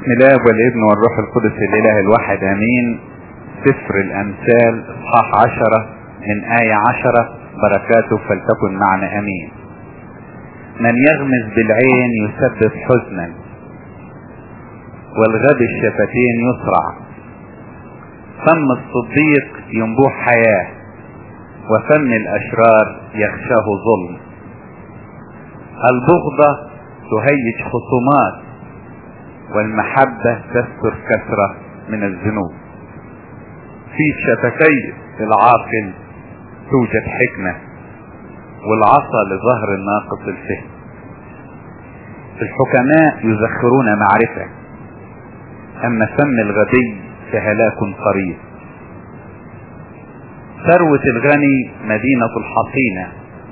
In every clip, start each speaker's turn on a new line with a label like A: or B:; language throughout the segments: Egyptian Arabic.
A: بسم الله والابن والروح القدس الاله الواحد امين سفر الامثال اصحاح عشرة من آية عشرة بركاته فلتكن معنا امين من يغمز بالعين يسبب حزنا والغبي الشفتين يسرع فم الصديق ينبوح حياة وفم الاشرار يخشاه ظلم البغضة تهيج خصومات والمحبة تستر كثرة من الذنوب في شفتي العاقل توجد حكمة والعصا لظهر الناقص الفهم الحكماء يزخرون معرفة أما فم الغبي فهلاك قريب ثروة الغني مدينة الحصينة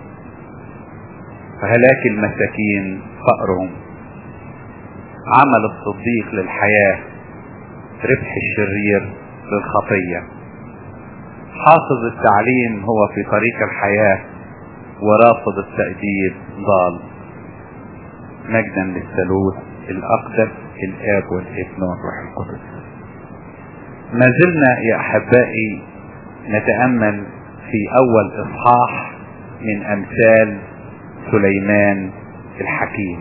A: وهلاك المساكين فقرهم عمل الصديق للحياة ربح الشرير للخطية حافظ التعليم هو في طريق الحياة ورافض التأديب ضال مجدا للثالوث الأقدس الآب والابن والروح القدس ما زلنا يا أحبائي نتأمل في أول إصحاح من أمثال سليمان الحكيم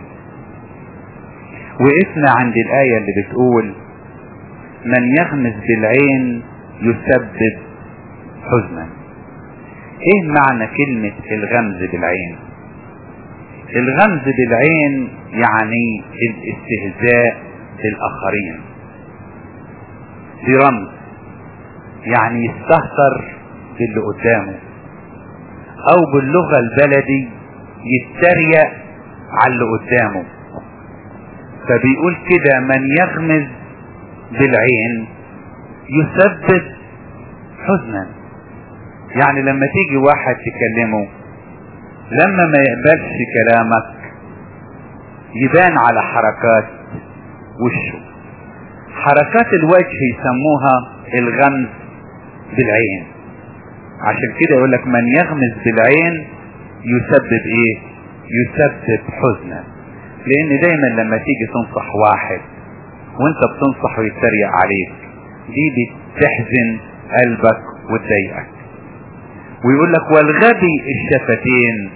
A: وقفنا عند الآية اللي بتقول من يغمز بالعين يسبب حزنا ايه معنى كلمة الغمز بالعين الغمز بالعين يعني الاستهزاء بالاخرين دي رمز يعني يستهتر باللي قدامه او باللغة البلدي يتريق على اللي قدامه فبيقول كده من يغمز بالعين يسبب حزنا يعني لما تيجي واحد تكلمه لما ما يقبلش كلامك يبان على حركات وشه حركات الوجه يسموها الغمز بالعين عشان كده يقول لك من يغمز بالعين يسبب ايه يسبب حزنا لان دايما لما تيجي تنصح واحد وانت بتنصحه يتريق عليك دي بتحزن قلبك وتضايقك ويقول لك والغبي الشفتين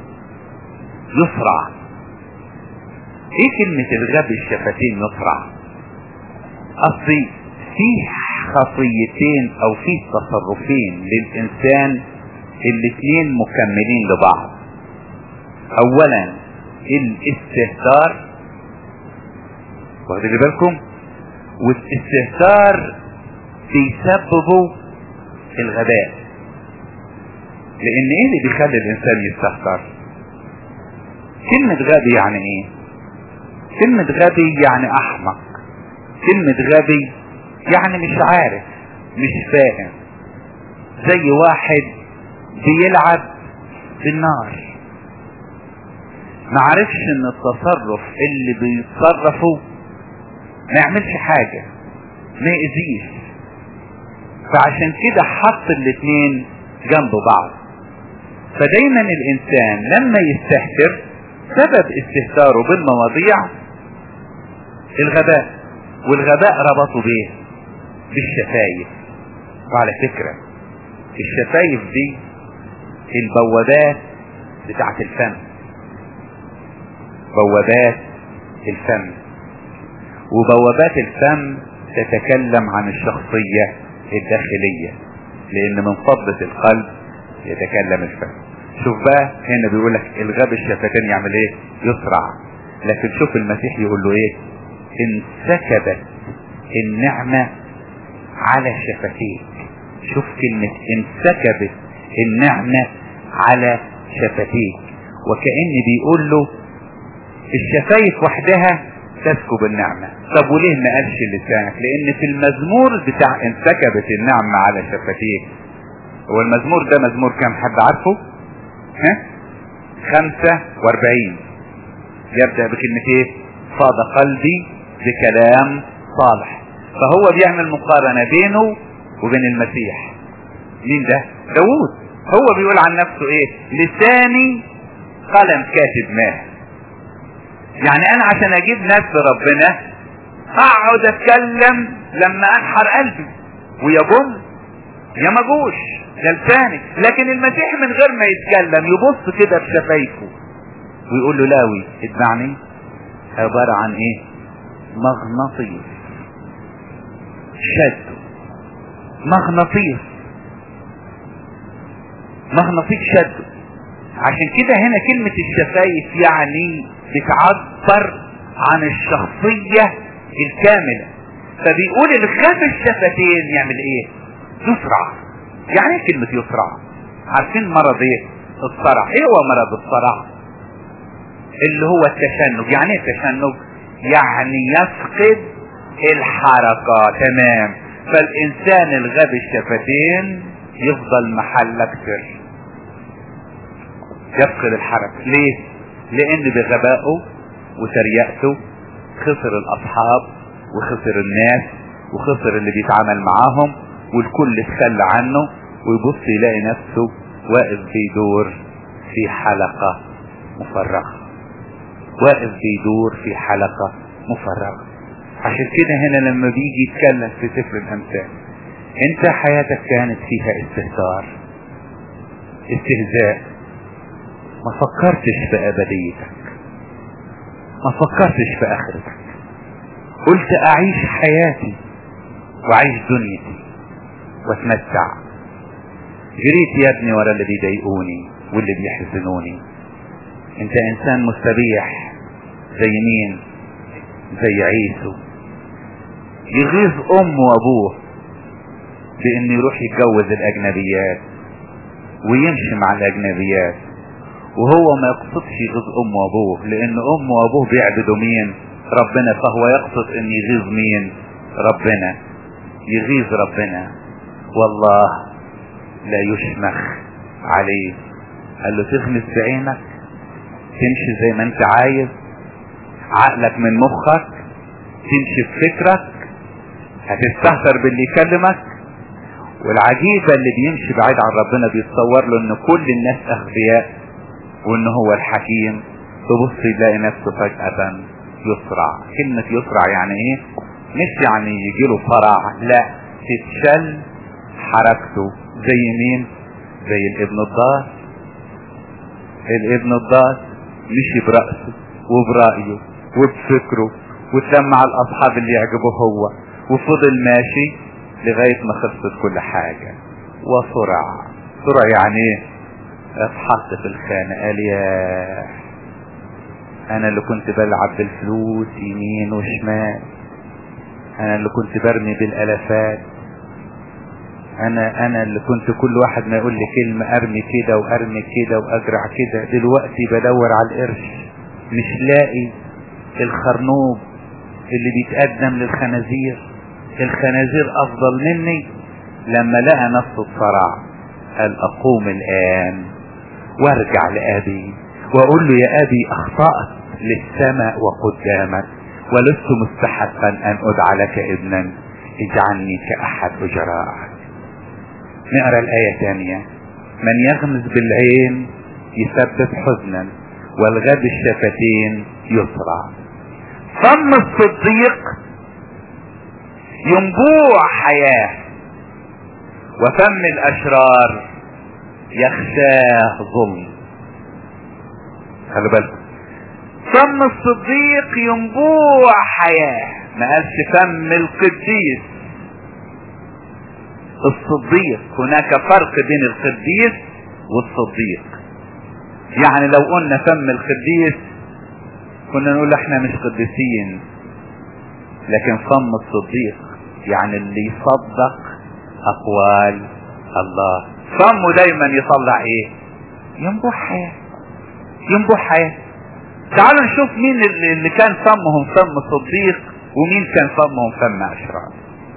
A: يسرع ايه كلمة الغبي الشفتين يسرع اصلي في خطيتين او في تصرفين للانسان الاتنين مكملين لبعض اولا الاستهتار واخدين بالكم والاستهتار بيسببوا الغباء لان ايه اللي بيخلي الانسان يستهتر كلمة غبي يعني ايه كلمة غبي يعني احمق كلمة غبي يعني مش عارف مش فاهم زي واحد بيلعب بالنار ما عرفش ان التصرف اللي بيتصرفه ما يعملش حاجة ما يأذيش فعشان كده حط الاتنين جنب بعض فدايما الانسان لما يستهتر سبب استهتاره بالمواضيع الغباء والغباء ربطوا بيه بالشفايف وعلى فكرة الشفايف دي البوابات بتاعت الفم بوابات الفم وبوابات الفم تتكلم عن الشخصية الداخلية لان من فضلة القلب يتكلم الفم شوف بقى هنا بيقول لك الغبي الشفتين يعمل ايه يسرع لكن شوف المسيح يقول له ايه انسكبت النعمة على شفتيك شوف كلمة انسكبت النعمة على شفتيك وكأن بيقول له الشفايف وحدها تسكب النعمة طب وليه ما قالش لسانك لان في المزمور بتاع انسكبت النعمة على شفتيك هو المزمور ده مزمور كام حد عارفه ها خمسة واربعين يبدأ بكلمة ايه فاض قلبي بكلام صالح فهو بيعمل مقارنة بينه وبين المسيح مين ده داوود هو بيقول عن نفسه ايه لساني قلم كاتب ماهر يعني انا عشان اجيب ناس لربنا اقعد اتكلم لما انحر قلبي ويبم يا ما جوش جلساني لكن المسيح من غير ما يتكلم يبص كده بشفايفه ويقول له لاوي اتبعني عبارة عن ايه مغناطيس شد مغناطيس مغناطيس شد عشان كده هنا كلمة الشفايف يعني بتعبر عن الشخصية الكاملة فبيقول الخاف الشفتين يعمل ايه يسرع يعني ايه كلمة يسرع عارفين مرض ايه الصرع ايه هو مرض الصرع اللي هو التشنج يعني ايه التشنج يعني يفقد الحركة تمام فالانسان الغبي الشفتين يفضل محلك سر يفقد الحركة ليه لان بغبائه وتريقته خسر الاصحاب وخسر الناس وخسر اللي بيتعامل معاهم والكل اتخلى عنه ويبص يلاقي نفسه واقف بيدور في حلقة مفرغة واقف بيدور في حلقة مفرغة عشان كده هنا لما بيجي يتكلم في سفر الامثال انت حياتك كانت فيها استهتار استهزاء ما فكرتش في ابديتك ما فكرتش في اخرتك قلت اعيش حياتي واعيش دنيتي واتمتع جريت يا ابني ورا اللي بيضايقوني واللي بيحزنوني انت انسان مستبيح زي مين زي عيسو يغيظ امه وابوه بان يروح يتجوز الاجنبيات ويمشي مع الاجنبيات وهو ما يقصدش يغيظ امه وابوه لان امه وابوه بيعبدوا مين ربنا فهو يقصد ان يغيظ مين ربنا يغيظ ربنا والله لا يشمخ عليه قال له تغمس بعينك تمشي زي ما انت عايز عقلك من مخك تمشي بفكرك هتستهتر باللي يكلمك والعجيبة اللي بيمشي بعيد عن ربنا بيتصور له ان كل الناس اغبياء وان هو الحكيم تبص يلاقي نفسه فجأة يسرع كلمة يسرع يعني ايه مش يعني يجيله صرع لا تتشل حركته زي مين زي الابن الضال الابن الضال مشي برأسه وبرأيه وبفكره وتلمع الاصحاب اللي يعجبه هو وفضل ماشي لغاية ما خلصت كل حاجة وسرع سرع يعني ايه اتحط في الخانة قال يا انا اللي كنت بلعب بالفلوس يمين وشمال انا اللي كنت برمي بالالافات انا انا اللي كنت كل واحد ما يقول لي كلمة ارمي كده وارمي كده واجرع كده دلوقتي بدور على القرش مش لاقي الخرنوب اللي بيتقدم للخنازير الخنازير افضل مني لما لقى نفسه بصرع قال اقوم الان وارجع لابي واقول له يا ابي اخطأت للسماء وقدامك ولست مستحقا ان ادعى لك ابنا اجعلني كاحد اجرائك نقرا الايه ثانيه من يغمز بالعين يسبب حزنا والغد الشفتين يسرع فم الصديق ينبوع حياه وفم الاشرار يخشاه ظلم خلي بالكم فم الصديق ينبوع حياة ما قالش فم القديس الصديق هناك فرق بين القديس والصديق يعني لو قلنا فم القديس كنا نقول احنا مش قديسين لكن فم الصديق يعني اللي يصدق اقوال الله فمه دايما يطلع ايه ينبوع حياه ينبوع حياه تعالوا نشوف مين اللي اللي كان فمهم فم صديق ومين كان فمهم فم اشرار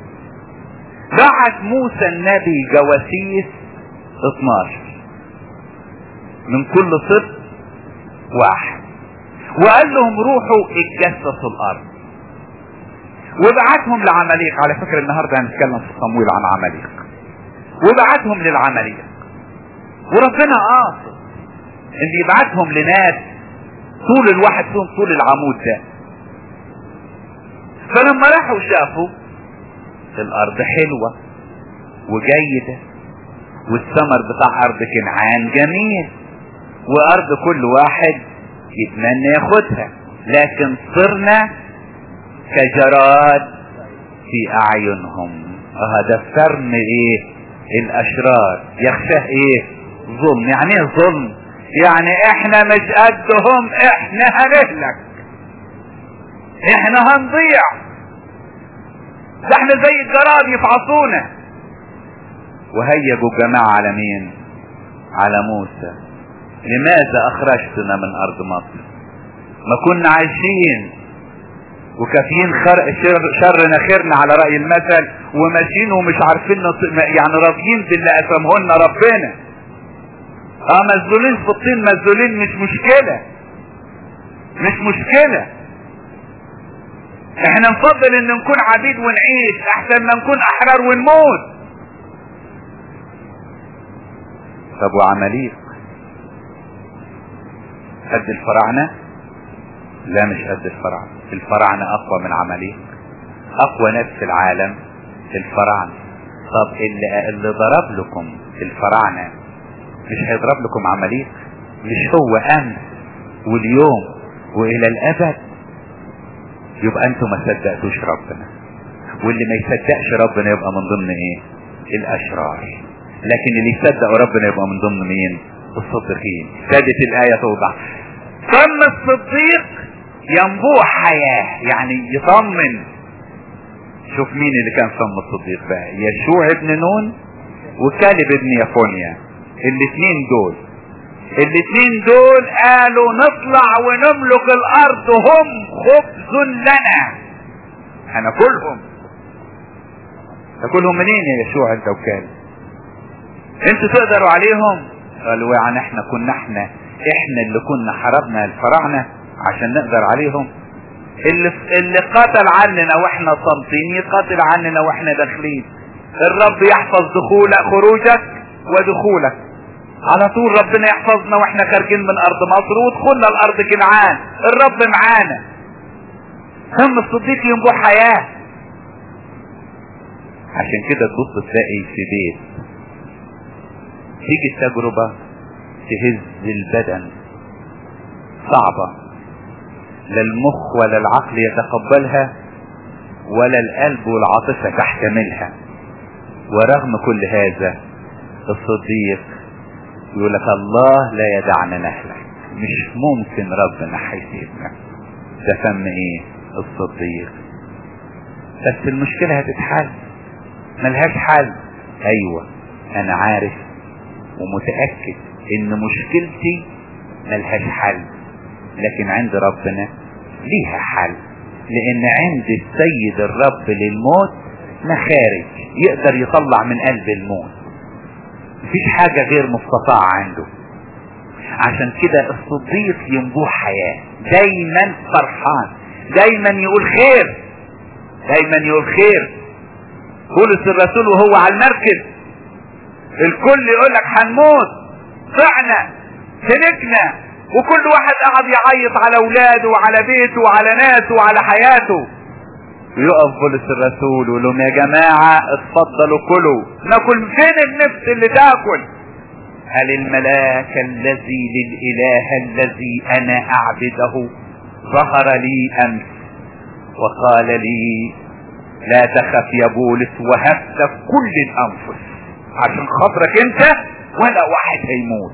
A: بعت موسى النبي جواسيس 12 من كل صف واحد وقال لهم روحوا اتجسسوا الارض وبعتهم لعمليق على فكرة النهاردة هنتكلم في صمويل عن عمليق وبعتهم للعمليق وربنا قاصد ان يبعتهم لناس طول الواحد فيهم طول العمود ده فلما راحوا شافوا الارض حلوة وجيدة والثمر بتاع ارض كنعان جميل وارض كل واحد يتمنى ياخدها لكن صرنا كجراد في اعينهم هذا فرن ايه الاشرار يخشاه ايه ظلم يعني ايه ظلم يعني احنا مش قدهم احنا هنهلك احنا هنضيع ده احنا زي الجراد يفعصونا وهيجوا الجماعة على مين على موسى لماذا اخرجتنا من ارض مصر ما كنا عايشين وكافيين خر... شر... شرنا خيرنا على رأي المثل وماشيين ومش عارفين نط... يعني راضيين باللي قسمهن ربنا اه مزلولين في الطين مزلولين مش مشكلة مش مشكلة احنا نفضل ان نكون عبيد ونعيش احسن ما نكون احرار ونموت طب وعمليق قد الفراعنة لا مش قد الفراعنة الفراعنة اقوى من عمليق اقوى ناس في العالم الفراعنة طب اللي, اللي ضرب لكم الفراعنة مش هيضرب لكم عمليق مش هو امس واليوم والى الابد يبقى انتوا ما صدقتوش ربنا واللي ما يصدقش ربنا يبقى من ضمن ايه الاشرار لكن اللي يصدق ربنا يبقى من ضمن مين الصديقين ابتدت الايه توضح ثم الصديق ينبوع حياه يعني يطمن شوف مين اللي كان فم الصديق بقى يشوع ابن نون وكالب ابن يفونيا الاثنين دول الاثنين دول قالوا نطلع ونملك الارض هم خبز لنا هناكلهم تاكلهم منين يا يشوع انت وكالب انتوا تقدروا عليهم قالوا يعني احنا كنا احنا احنا اللي كنا حربنا الفراعنه عشان نقدر عليهم اللي اللي قاتل عننا واحنا صامتين يقاتل عننا واحنا داخلين الرب يحفظ دخولك خروجك ودخولك على طول ربنا يحفظنا واحنا خارجين من ارض مصر ودخلنا الارض كنعان الرب معانا هم الصديق ينبوع حياة عشان كده تبص تلاقي في بيت تيجي التجربة تهز البدن صعبة لا المخ ولا العقل يتقبلها ولا القلب والعاطفة تحتملها ورغم كل هذا الصديق يقول لك الله لا يدعنا نهلك مش ممكن ربنا هيسيبنا ده فم ايه الصديق بس المشكلة هتتحل ملهاش حل ايوه انا عارف ومتأكد ان مشكلتي ملهاش حل لكن عند ربنا ليها حل لان عند السيد الرب للموت مخارج يقدر يطلع من قلب الموت مفيش حاجة غير مستطاعة عنده عشان كده الصديق ينبوع حياة دايما فرحان دايما يقول خير دايما يقول خير بولس الرسول وهو على المركب الكل يقول لك هنموت طعنا هلكنا وكل واحد قاعد يعيط على اولاده وعلى بيته وعلى ناسه وعلى حياته يقف بولس الرسول ويقول لهم يا جماعة اتفضلوا كلوا ناكل فين النفس اللي تاكل هل الملاك الذي للإله الذي أنا أعبده ظهر لي أمس وقال لي لا تخف يا بولس وهبت كل الأنفس عشان خاطرك انت ولا واحد هيموت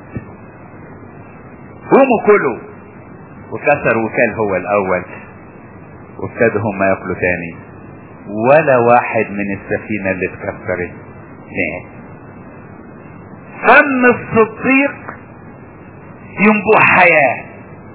A: قوموا كلوا وكسر وكال هو الأول وابتدوا هم ياكلوا تاني ولا واحد من السفينة اللي اتكسرت مات فم الصديق ينبوع حياة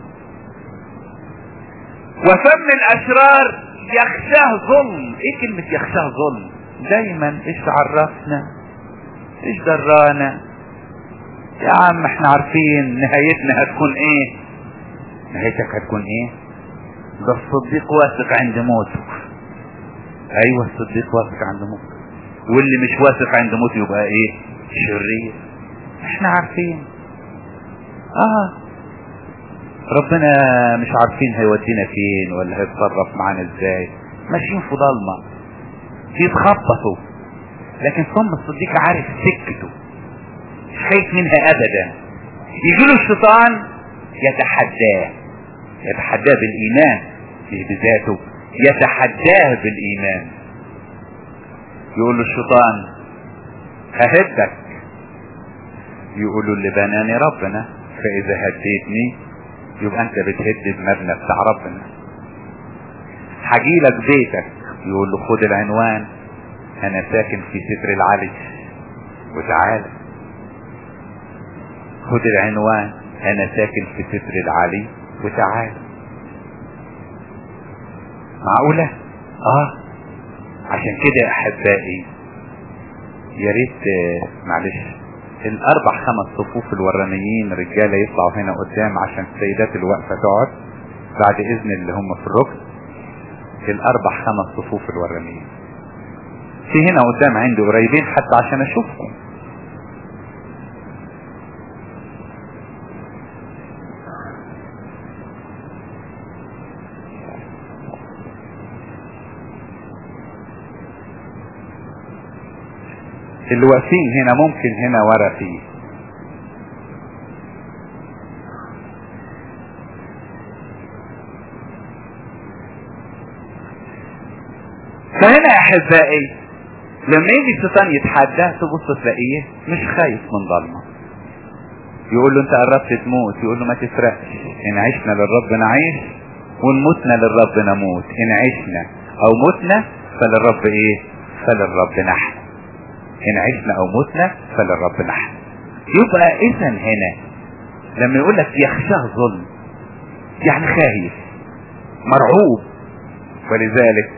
A: وفم الاشرار يخشاه ظلم ايه كلمة يخشاه ظلم دايما ايش عرفنا ايش درانا يا عم احنا عارفين نهايتنا هتكون ايه نهايتك هتكون ايه ده الصديق واثق عند موته ايوه الصديق واثق عند موته واللي مش واثق عند موته يبقى ايه شرير احنا عارفين اه ربنا مش عارفين هيودينا فين ولا هيتصرف معانا ازاي ماشيين في ضلمة بيتخبطوا لكن ثم الصديق عارف سكته مش خايف منها ابدا يجي له الشيطان يتحداه يتحداه بالايمان مش بذاته يتحداه بالايمان يقول له الشيطان ههدك يقول له اللي بناني ربنا فاذا هديتني يبقى انت بتهد المبنى بتاع ربنا هجيلك بيتك يقول له خد العنوان انا ساكن في ستر العلي وتعالى خد العنوان انا ساكن في ستر العلي وتعالى معقولة اه عشان كده يا احبائي يا ريت معلش الاربع خمس صفوف الورانيين رجاله يطلعوا هنا قدام عشان السيدات الواقفه تقعد بعد اذن اللي هم في الركن الاربع خمس صفوف الورانيين في هنا قدام عندي قريبين حتى عشان اشوفكم اللي واقفين هنا ممكن هنا ورا فيه فهنا يا احبائي لما يجي الشيطان يتحدى تبص تلاقيه مش خايف من ضلمه يقول له انت قربت تموت يقول له ما تسرقش ان عشنا للرب نعيش وان متنا للرب نموت ان عشنا او متنا فللرب ايه فللرب نحن ان عشنا او متنا فللرب نحن يبقى اذا هنا لما يقول لك يخشاه ظلم يعني خايف مرعوب ولذلك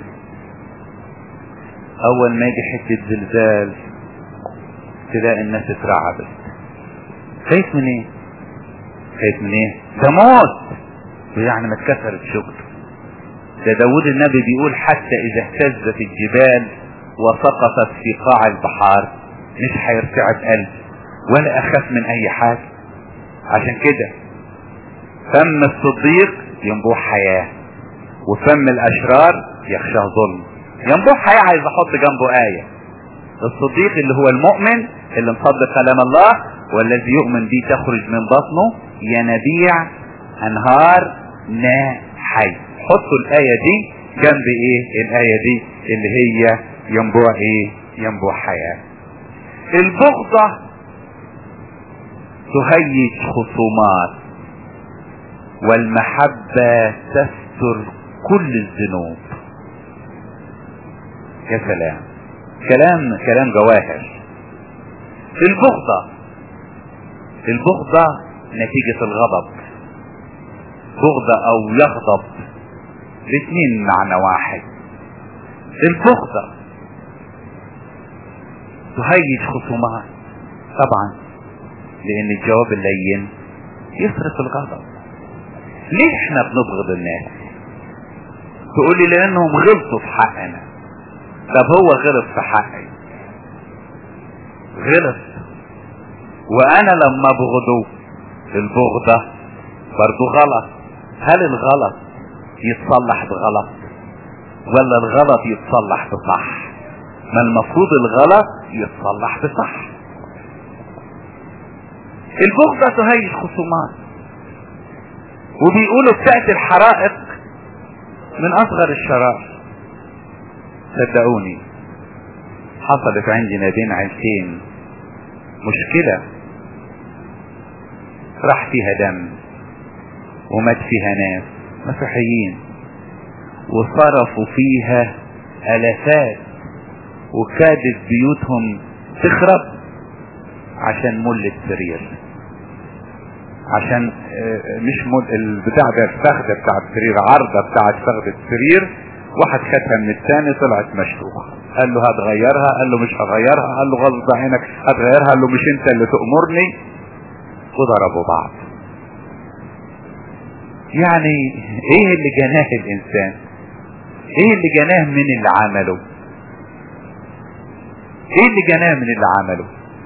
A: اول ما يجي حته زلزال تلاقي الناس اترعبت خايف من ايه خايف من ايه ده موت يعني ما اتكسرت شغل ده داود النبي بيقول حتى اذا اهتزت الجبال وسقطت في قاع البحار مش هيرتعب قلبي ولا اخاف من اي حاجة عشان كده فم الصديق ينبوح حياة وفم الاشرار يخشاه ظلم ينبوح حياة عايز احط جنبه آية الصديق اللي هو المؤمن اللي مصدق كلام الله والذي يؤمن به تخرج من بطنه ينابيع انهار ماء حي حطوا الآية دي جنب ايه الآية دي اللي هي ينبوع ايه ينبوع حياة البغضة تهيج خصومات والمحبة تستر كل الذنوب يا سلام كلام كلام جواهر البغضة البغضة نتيجة الغضب بغضة او يغضب الاثنين معنى واحد البغضة تهيج خصومات طبعا لان الجواب اللين يصرف الغضب ليه احنا بنبغض الناس تقول لي لانهم غلطوا في حقنا طب هو غلط في حقي غلط وانا لما ابغضه البغضة برضو غلط هل الغلط يتصلح بغلط ولا الغلط يتصلح بصح ما المفروض الغلط يتصلح بصح البغضة تهيج خصومات وبيقولوا بتأتي الحرائق من اصغر الشرائر صدقوني حصلت عندنا بين عيلتين مشكلة راح فيها دم ومات فيها ناس مسيحيين وصرفوا فيها الافات وكادت بيوتهم تخرب عشان ملة سرير عشان مش مل البتاع ده الفخدة بتاع السرير عرضة بتاعت فخدة السرير واحد خدها من الثاني طلعت مشروخة قال له هتغيرها قال له مش هغيرها قال له غصب عينك هتغيرها قال له مش انت اللي تأمرني وضربوا بعض يعني ايه اللي جناه الانسان ايه اللي جناه من اللي عمله ايه اللي جناه من اللي عمله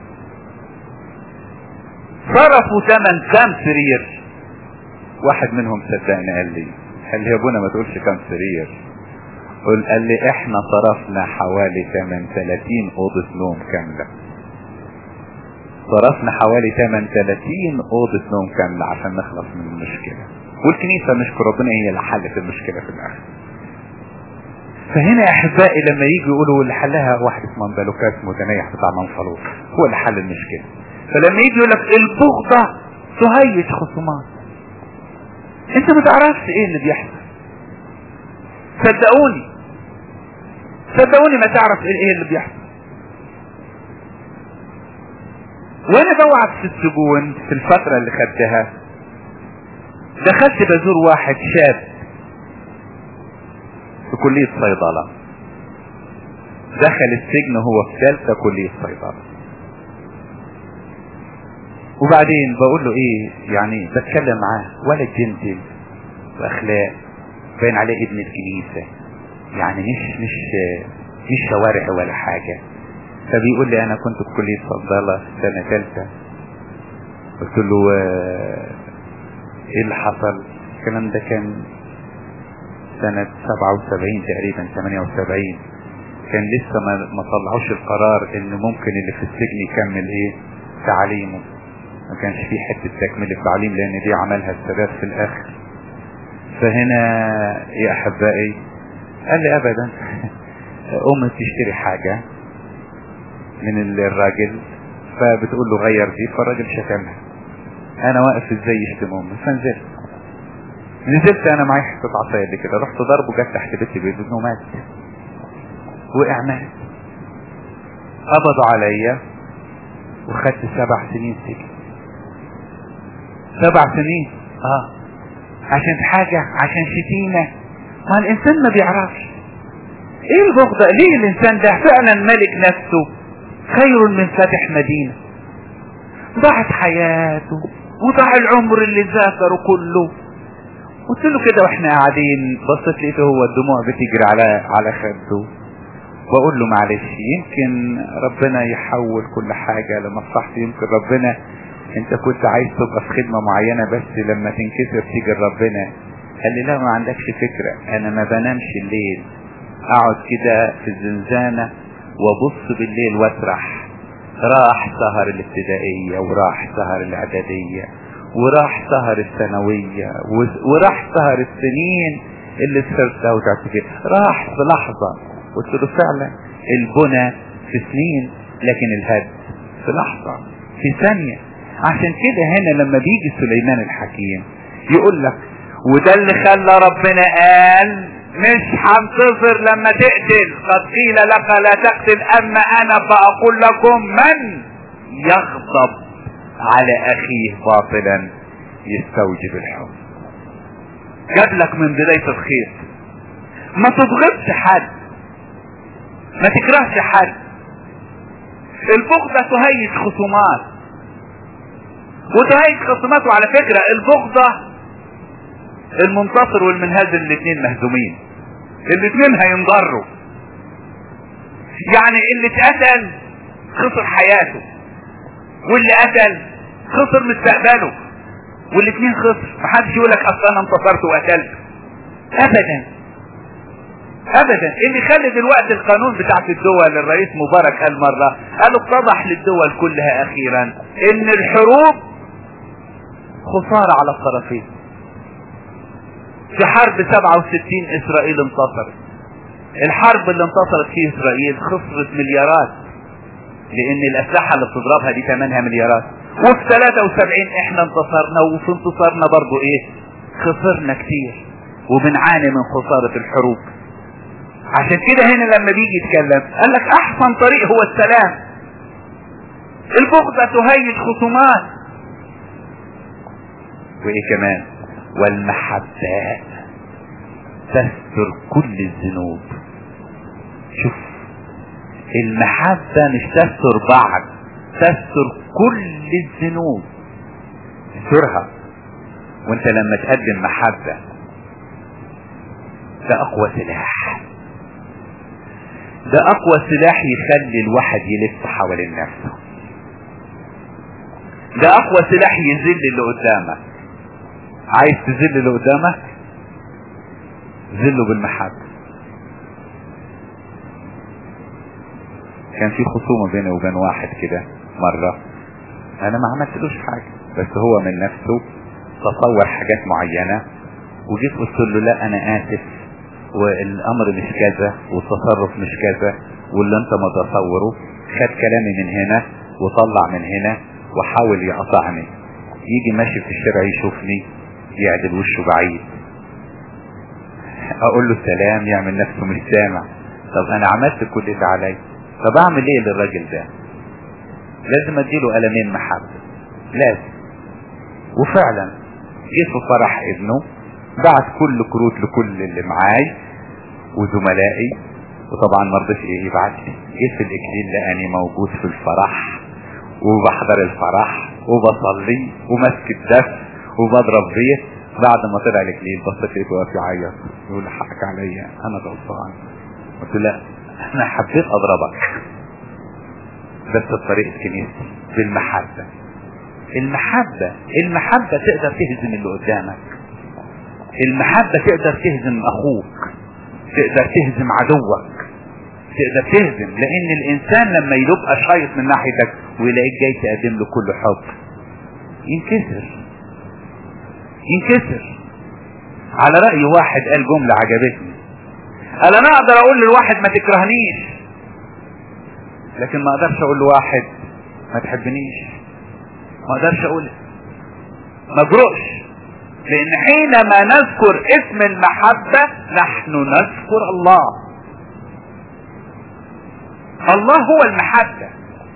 A: صرفوا ثمن كام سرير واحد منهم صدقني قال لي قال لي يا ابونا ما تقولش كام سرير قل قال لي احنا صرفنا حوالي 38 اوضة نوم كاملة صرفنا حوالي 38 اوضة نوم كاملة عشان نخلص من المشكلة والكنيسة نشكر ربنا هي اللي حلت المشكلة في الاخر فهنا يا احبائي لما يجي يقولوا اللي حلها واحد اسمه مبالوكاس متنيح بتاع منفلوط هو اللي حل المشكلة فلما يجي يقول لك البغضة تهيج خصومات انت ما تعرفش ايه اللي بيحصل صدقوني صدقوني ما تعرف ايه اللي بيحصل وانا بوعد في السجون في الفترة اللي خدتها دخلت بزور واحد شاب في كلية صيدلة دخل السجن هو في ثالثة كلية صيدلة وبعدين بقول له ايه يعني بتكلم معاه ولد جنتل واخلاق باين عليه ابن الكنيسة يعني مش مش مش شوارع ولا حاجة فبيقول لي انا كنت في كلية صيدلة سنة ثالثة قلت له آه، ايه اللي حصل الكلام ده كان سنة 77 تقريبا 78 كان لسه ما ما طلعوش القرار ان ممكن اللي في السجن يكمل ايه تعليمه ما كانش في حتة تكمل التعليم لان دي عملها السادات في الاخر فهنا يا احبائي قال لي ابدا ام تشتري حاجة من الراجل فبتقول له غير دي فالراجل شتمها انا واقف ازاي يشتم امي فنزلت نزلت انا معايا حته عصايه دي كده رحت ضربه جت تحت بيتي بيده مات وقع مات قبضوا عليا وخدت سبع سنين سجن سبع سنين اه عشان حاجة عشان شتيمة ما الانسان ما بيعرفش ايه البغضة ليه الانسان ده فعلا ملك نفسه خير من فاتح مدينة ضاعت حياته وضاع العمر اللي ذاكره كله قلت له كده واحنا قاعدين بصيت لقيته هو الدموع بتجري على على خده بقول له معلش يمكن ربنا يحول كل حاجة لمصلحتي يمكن ربنا انت كنت عايز تبقى في خدمة معينة بس لما تنكسر تيجي ربنا قال لي لا ما عندكش فكرة انا ما بنامش الليل اقعد كده في الزنزانة وابص بالليل واسرح راح سهر الابتدائية وراح سهر الاعدادية وراح سهر الثانوية وراح سهر السنين اللي سهرتها وتعرف راح في لحظة قلت له فعلا البنى في سنين لكن الهد في لحظة في ثانية عشان كده هنا لما بيجي سليمان الحكيم يقول لك وده اللي خلى ربنا قال مش هنتظر لما تقتل قد قيل لك لا تقتل اما انا فاقول لكم من يغضب على اخيه باطلا يستوجب الحب جاب لك من بداية الخير ما تضغطش حد ما تكرهش حد البغضة تهيج خصومات وتهيج خصومات وعلى فكرة البغضة المنتصر والمنهزم الاثنين مهزومين الاثنين هينضروا يعني اللي اتقتل خسر حياته واللي قتل خسر مستقبله والاثنين خسر محدش يقول لك اصل انا انتصرت وقتلت ابدا ابدا اللي خلي دلوقتي القانون بتاعت الدول الرئيس مبارك قال مرة قال اتضح للدول كلها اخيرا ان الحروب خسارة على الطرفين في حرب 67 اسرائيل انتصرت الحرب اللي انتصرت فيه اسرائيل خسرت مليارات لان الاسلحة اللي بتضربها دي ثمنها مليارات وفي 73 احنا انتصرنا وفي انتصارنا برضو ايه خسرنا كتير وبنعاني من خسارة الحروب عشان كده هنا لما بيجي يتكلم قال لك احسن طريق هو السلام البغضة تهيج خصومات وايه كمان والمحبة تستر كل الذنوب شوف المحبة مش تستر بعض تستر كل الذنوب تسترها وانت لما تقدم محبة ده اقوى سلاح ده اقوى سلاح يخلي الواحد يلف حوالين نفسه ده اقوى سلاح يذل اللي قدامك عايز تذل اللي قدامك ذله بالمحبة كان في خصومة بيني وبين واحد كده مرة انا ما عملتلوش حاجة بس هو من نفسه تصور حاجات معينة وجيت قلت له لا انا اسف والامر مش كذا والتصرف مش كذا واللي انت متصوره خد كلامي من هنا وطلع من هنا وحاول يقطعني يجي ماشي في الشارع يشوفني يعدل وشه بعيد اقول له سلام يعمل نفسه مش سامع طب انا عملت كل اللي عليا طب اعمل ايه للراجل ده لازم اديله قلمين محبة لازم وفعلا جيت في فرح ابنه بعت كل كروت لكل اللي معاي وزملائي وطبعا ما رضيش ايه يبعت لي جيت في الاكليل لاني موجود في الفرح وبحضر الفرح وبصلي وماسك الدف وبضرب بيه بعد ما طلع الاكليل بصيت لقيته واقف يعيط يقول حقك عليا انا غلطان قلت له لا انا حبيت اضربك بس بطريقه كنيستي بالمحبه المحبه المحبه تقدر تهزم اللي قدامك المحبه تقدر تهزم اخوك تقدر تهزم عدوك تقدر تهزم لان الانسان لما يبقى شايط من ناحيتك ويلاقيك جاي تقدم له كل حب ينكسر ينكسر على رأي واحد قال جملة عجبتني قال انا اقدر اقول للواحد ما تكرهنيش لكن ما اقدرش اقول لواحد ما تحبنيش ما اقدرش اقول ما اجرؤش لان حينما نذكر اسم المحبة نحن نذكر الله الله هو المحبة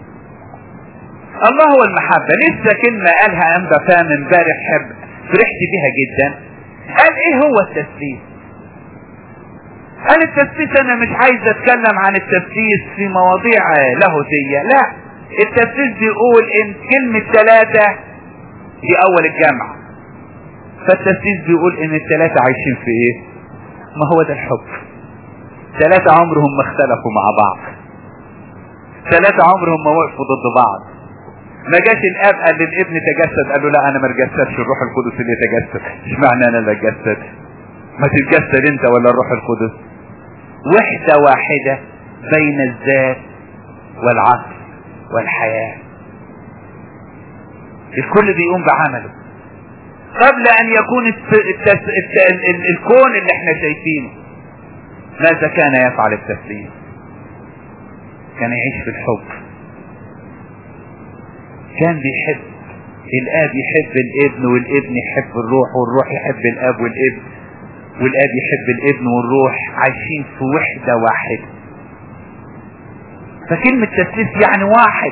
A: الله هو المحبة لسه كلمة قالها انبا فام امبارح حب فرحت بيها جدا قال ايه هو التسليم قال التسليس انا مش عايز اتكلم عن التسليس في مواضيع لاهوتية لا التسليس بيقول ان كلمة ثلاثة دي اول الجامعة فالتسليس بيقول ان الثلاثة عايشين في ايه ما هو ده الحب ثلاثة عمرهم ما اختلفوا مع بعض ثلاثة عمرهم ما وقفوا ضد بعض ما جاش الاب قال للابن تجسد قال له لا انا ما اتجسدش الروح القدس اللي يتجسد اشمعنى انا اللي اتجسد ما تتجسد انت ولا الروح القدس وحدة واحدة بين الذات والعقل والحياة الكل بيقوم بعمله قبل ان يكون الت... الت... الت... ال... ال... الكون اللي احنا شايفينه ماذا كان يفعل التسليم كان يعيش في الحب كان بيحب الاب يحب الابن والابن يحب الروح والروح يحب الاب والابن والاب يحب الابن والروح عايشين في وحدة واحدة فكلمة تسليس يعني واحد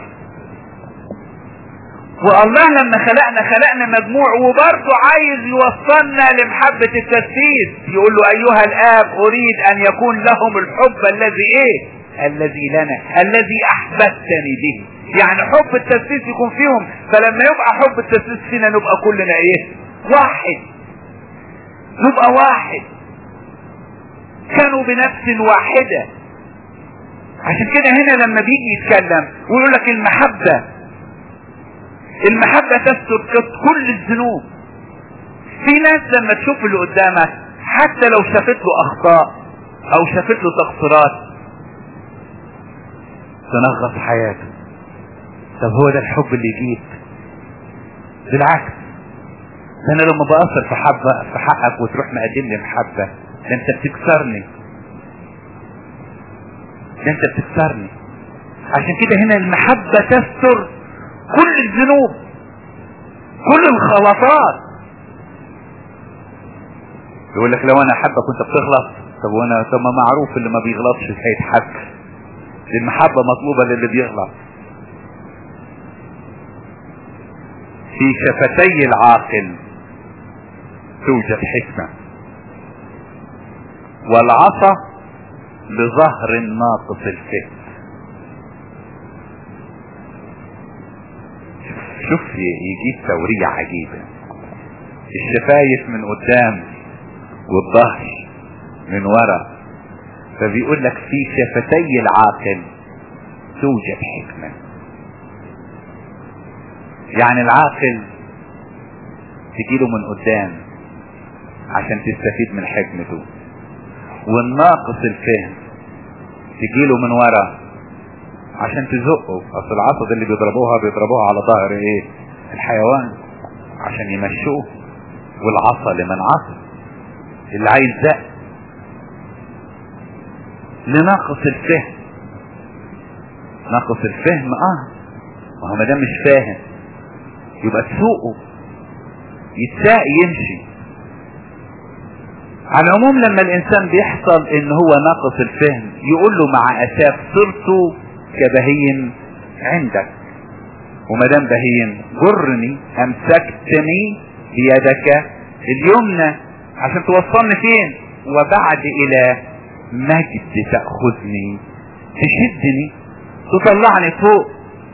A: والله لما خلقنا خلقنا مجموع وبرضه عايز يوصلنا لمحبة التسليس يقول له ايها الاب اريد ان يكون لهم الحب الذي ايه الذي لنا الذي احببتني به يعني حب التسليس يكون فيهم فلما يبقى حب التسليس فينا نبقى كلنا ايه واحد نبقى واحد كانوا بنفس واحدة عشان كده هنا لما بيجي يتكلم ويقول لك المحبة المحبة تستر كل الذنوب في ناس لما تشوف اللي قدامك حتى لو شافت له اخطاء او شافت له تقصيرات تنغص حياته طب هو ده الحب اللي يجيب بالعكس ده انا لما بأثر في حبة في حقك وتروح مقدم لي محبة ده انت بتكسرني ده انت بتكسرني عشان كده هنا المحبة تستر كل الذنوب كل الخلطات يقول لك لو انا احبك وانت بتغلط طب وانا طب ما معروف اللي ما بيغلطش هيتحب المحبة مطلوبة للي بيغلط في شفتي العاقل توجد حكمة والعصا لظهر ناقص الفهم شوف يجيب تورية عجيبة الشفايف من قدام والظهر من ورا فبيقول لك في شفتي العاقل توجد حكمة يعني العاقل تجيله من قدام عشان تستفيد من حكمته والناقص الفهم تجيله من ورا عشان تزقه اصل العصا اللي بيضربوها بيضربوها على ظهر ايه الحيوان عشان يمشوه والعصا لمن عصا اللي عايز زق لناقص الفهم ناقص الفهم اه ما هو ما دام مش فاهم يبقى تسوقه يتساق يمشي على العموم لما الانسان بيحصل ان هو ناقص الفهم يقول له مع اساف صرت كبهيم عندك وما دام بهيم جرني امسكتني بيدك اليمنى عشان توصلني فين وبعد الى مجد تأخذني تشدني تطلعني فوق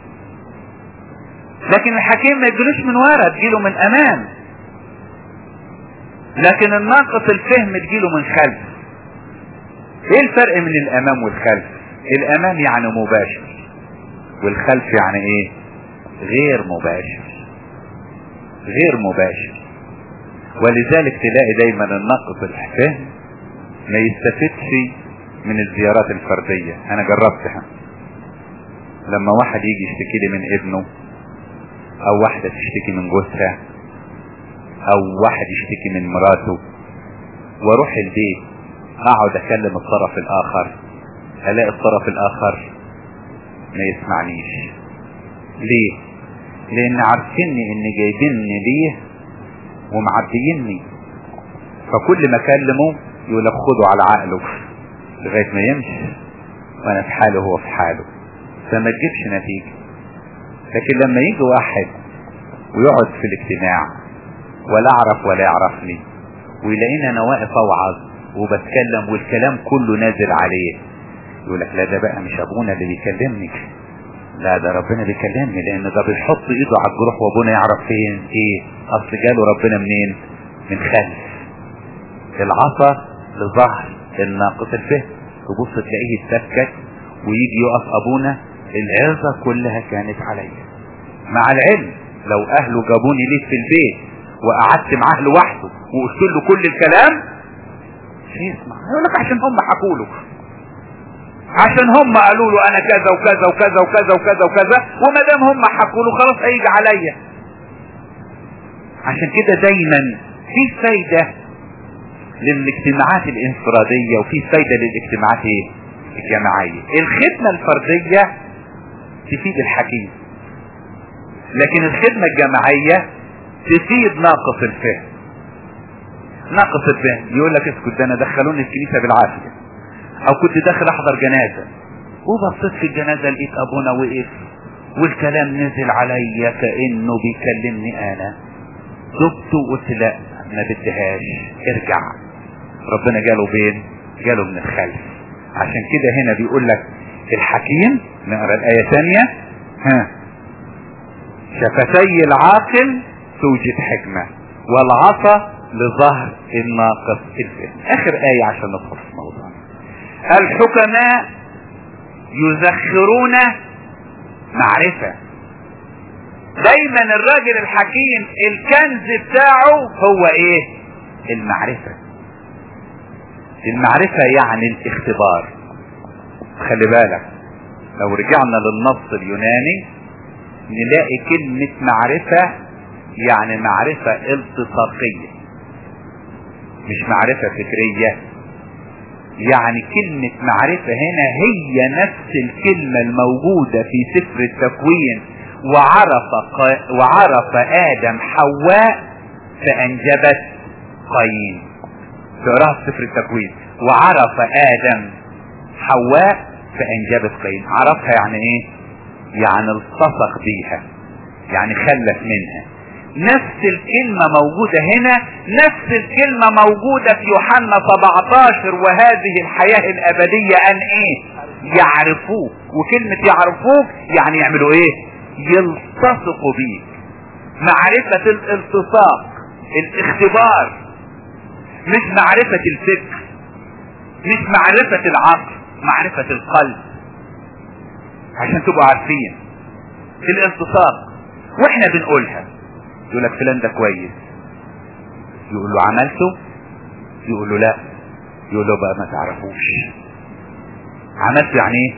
A: لكن الحكيم ما يجيلوش من ورا تجيله من امام لكن الناقص الفهم تجيله من خلف ايه الفرق من الامام والخلف الامام يعني مباشر والخلف يعني ايه غير مباشر غير مباشر ولذلك تلاقي دايما الناقص الفهم ما يستفدش من الزيارات الفردية انا جربتها لما واحد يجي يشتكي لي من ابنه او واحدة تشتكي من جوزها او واحد يشتكي من مراته واروح البيت اقعد اكلم الطرف الاخر الاقي الطرف الاخر ما يسمعنيش ليه لان عارفيني ان جايبيني ليه ومعبيني فكل ما اكلمه يقول لك خده على عقله لغايه ما يمشي وانا في حاله وهو في حاله فما تجيبش نتيجه لكن لما يجي واحد ويقعد في الاجتماع ولا اعرف ولا يعرفني ويلاقيني انا واقف اوعظ وبتكلم والكلام كله نازل عليه يقول لك لا ده بقى مش ابونا اللي بيكلمني لا ده ربنا بيكلمني لان ده بيحط ايده على الجروح وابونا يعرف فين ايه اصل جاله ربنا منين من خلف العصا لظهر الناقص الفهم تبص تلاقيه يتسكت ويجي يقف ابونا العظة كلها كانت عليا مع العلم لو اهله جابوني ليه في البيت وقعدت معاه لوحده وقلت له كل الكلام مش يسمع يقول لك عشان هم حكوا له عشان هم قالوا له انا كذا وكذا وكذا وكذا وكذا وكذا وما دام هم حكوا له خلاص هيجي عليا عشان كده دايما في فايدة للاجتماعات الانفرادية وفي فايدة للاجتماعات ايه الجماعية الخدمة الفردية تفيد الحكيم لكن الخدمة الجماعية تفيد ناقص الفهم ناقص الفهم يقول لك اسكت ده انا دخلوني الكنيسة بالعافية او كنت داخل احضر جنازة وبصيت في الجنازة لقيت ابونا وقف والكلام نزل عليا كأنه بيكلمني انا دبت وقلت لا ما بدهاش ارجع ربنا جاله بين جاله من الخلف عشان كده هنا بيقول لك الحكيم نقرا الايه ثانيه ها شفتي العاقل توجد حكمه والعصا لظهر الناقص الفهم اخر ايه عشان ندخل في الموضوع الحكماء يزخرون معرفه دايما الراجل الحكيم الكنز بتاعه هو ايه المعرفه المعرفه يعني الاختبار خلي بالك لو رجعنا للنص اليوناني نلاقي كلمة معرفة يعني معرفة التصاقية مش معرفة فكرية يعني كلمة معرفة هنا هي نفس الكلمة الموجودة في سفر التكوين وعرف وعرف آدم حواء فأنجبت قايين تقراها في سفر التكوين وعرف آدم حواء فانجبت قايين عرفها يعني ايه يعني التصق بيها يعني خلف منها نفس الكلمة موجودة هنا نفس الكلمة موجودة في يوحنا 17 وهذه الحياة الأبدية أن إيه يعرفوك وكلمة يعرفوك يعني يعملوا إيه يلتصقوا بيك معرفة الالتصاق الاختبار مش معرفة الفكر مش معرفة العقل معرفة القلب عشان تبقوا عارفين الالتصاق واحنا بنقولها يقول لك فلان ده كويس يقول له عملته يقول له لا يقول له بقى ما تعرفوش عملته يعني ايه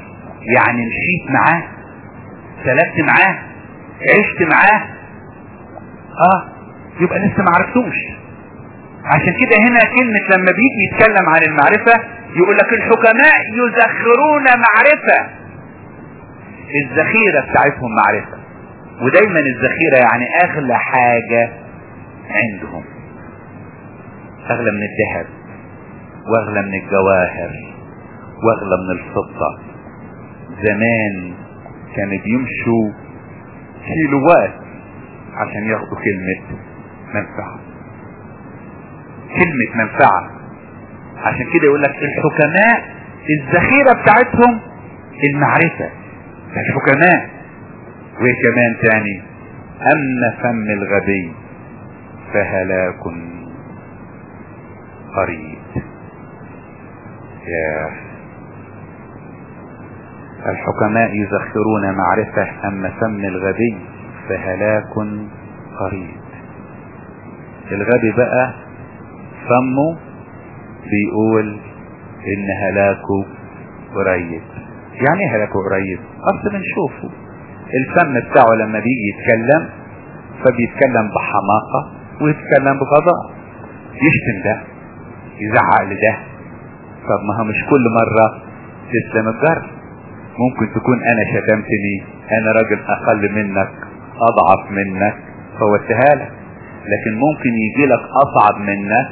A: يعني مشيت معاه سلكت معاه عشت معاه اه يبقى لسه ما عرفتوش عشان كده هنا كلمة لما بيجي يتكلم عن المعرفة يقول لك الحكماء يزخرون معرفة الذخيرة بتاعتهم معرفة ودايما الذخيرة يعني اغلى حاجة عندهم اغلى من الذهب واغلى من الجواهر واغلى من الفضة زمان كانوا بيمشوا كيلوات عشان ياخدوا كلمة منفعة كلمة منفعة عشان كده يقول لك الحكماء الذخيرة بتاعتهم المعرفة الحكماء وايه كمان تاني اما فم الغبي فهلاك قريب يا الحكماء يزخرون معرفة اما فم الغبي فهلاك قريب الغبي بقى فمه بيقول ان هلاكه قريب يعني ايه هلاكه قريب اصل بنشوفه الفم بتاعه لما بيجي يتكلم فبيتكلم بحماقة ويتكلم بغضاء يشتم ده يزعق لده طب ما هو مش كل مرة تسلم الجر ممكن تكون انا شتمتني انا راجل اقل منك اضعف منك فوتها لك لكن ممكن يجي لك اصعب منك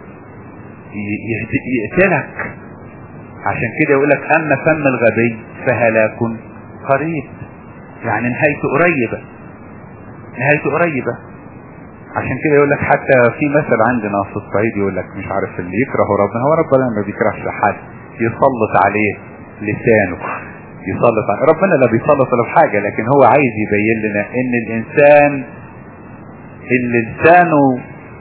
A: يقتلك عشان كده يقول لك اما فم الغبي فهلاك قريب يعني نهايته قريبة نهايته قريبة عشان كده يقول لك حتى في مثل عندنا في الصعيد يقول لك مش عارف اللي يكره ربنا هو ربنا ما بيكرهش حد يسلط عليه لسانه يسلط عليه ربنا لا بيسلط ولا حاجة لكن هو عايز يبين لنا ان الانسان اللي لسانه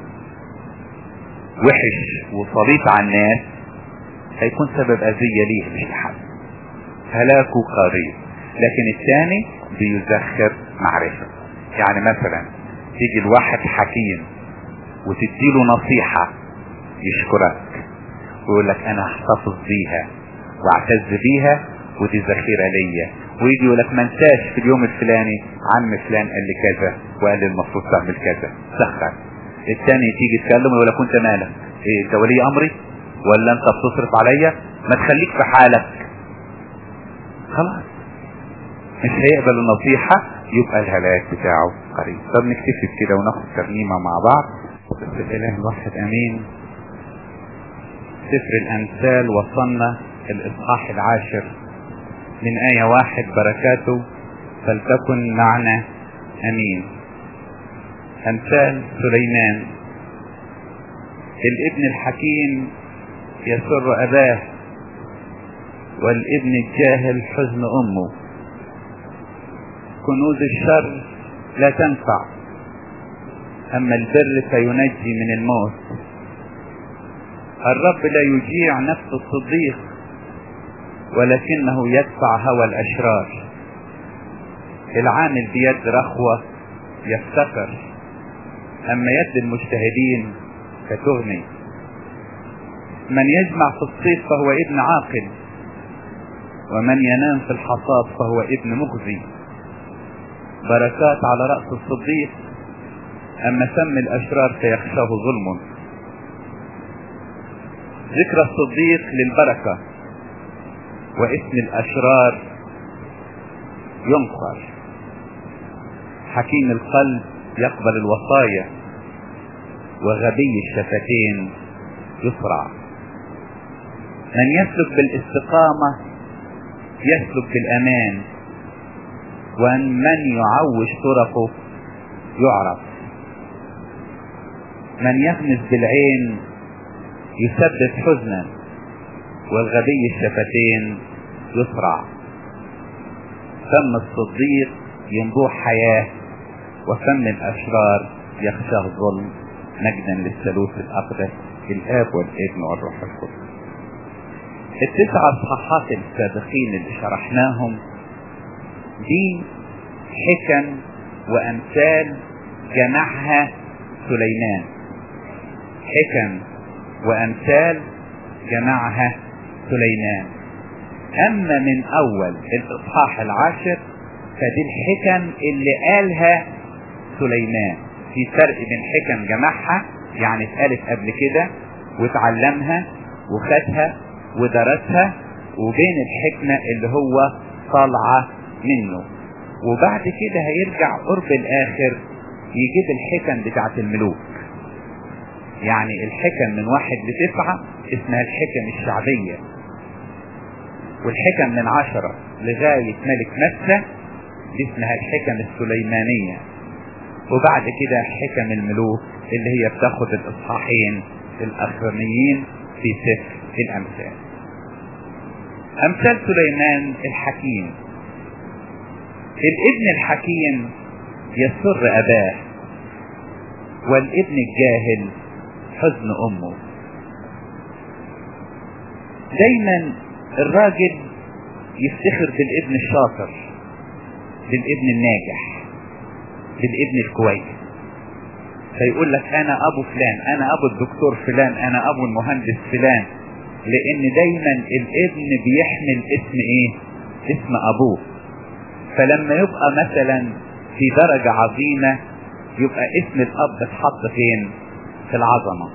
A: وحش وصليط على الناس هيكون سبب اذية ليه مش لحد هلاكه قريب لكن الثاني بيزخر معرفة يعني مثلا تيجي الواحد حكيم وتديله نصيحة يشكرك ويقول لك انا هحتفظ بيها واعتز بيها ودي ذخيرة ليا ويجي يقول لك ما انساش في اليوم الفلاني عم فلان قال لي كذا وقال لي المفروض تعمل كذا سخر الثاني تيجي تكلم ويقول لك انت مالك ايه انت ولي امري ولا انت بتصرف عليا ما تخليك في حالك خلاص مش هيقبل النصيحة يبقى الهلاك بتاعه قريب طب نكتفي بكده وناخد ترنيمة مع بعض بس الاله الواحد امين سفر الامثال وصلنا الاصحاح العاشر من آية واحد بركاته فلتكن معنا امين امثال سليمان الابن الحكيم يسر اباه والابن الجاهل حزن امه كنوز الشر لا تنفع اما البر فينجي من الموت الرب لا يجيع نفس الصديق ولكنه يدفع هوى الاشرار العامل بيد رخوة يفتقر اما يد المجتهدين فتغني من يجمع في الصيف فهو ابن عاقل ومن ينام في الحصاد فهو ابن مخزي بركات على رأس الصديق أما سم الأشرار فيخشاه ظلم ذكر الصديق للبركة واسم الأشرار ينصر حكيم القلب يقبل الوصايا وغبي الشفتين يسرع من يسلك بالاستقامة يسلك بالأمان وأن من يعوج طرقه يعرف من يغمز بالعين يسبب حزنا والغبي الشفتين يسرع فم الصديق ينبوح حياة وفم الأشرار يخشى الظلم مجدا للثالوث الأقدس الآب والابن والروح القدس التسع اصحاحات السابقين اللي شرحناهم دي حكم وامثال جمعها سليمان حكم وامثال جمعها سليمان اما من اول الاصحاح العاشر فدي الحكم اللي قالها سليمان في فرق بين حكم جمعها يعني اتقالت قبل كده واتعلمها وخدها ودرسها وبين الحكمة اللي هو طالعة منه وبعد كده هيرجع قرب الاخر يجيب الحكم بتاعت الملوك يعني الحكم من واحد لتسعة اسمها الحكم الشعبية والحكم من عشرة لغاية ملك مكة دي اسمها الحكم السليمانية وبعد كده حكم الملوك اللي هي بتاخد الاصحاحين الاخرانيين في سفر الامثال امثال سليمان الحكيم الابن الحكيم يسر اباه والابن الجاهل حزن امه دايما الراجل يفتخر بالابن الشاطر بالابن الناجح بالابن الكويس فيقول لك انا ابو فلان انا ابو الدكتور فلان انا ابو المهندس فلان لان دايما الابن بيحمل اسم ايه اسم ابوه فلما يبقى مثلا في درجة عظيمة يبقى اسم الاب اتحط فين في العظمة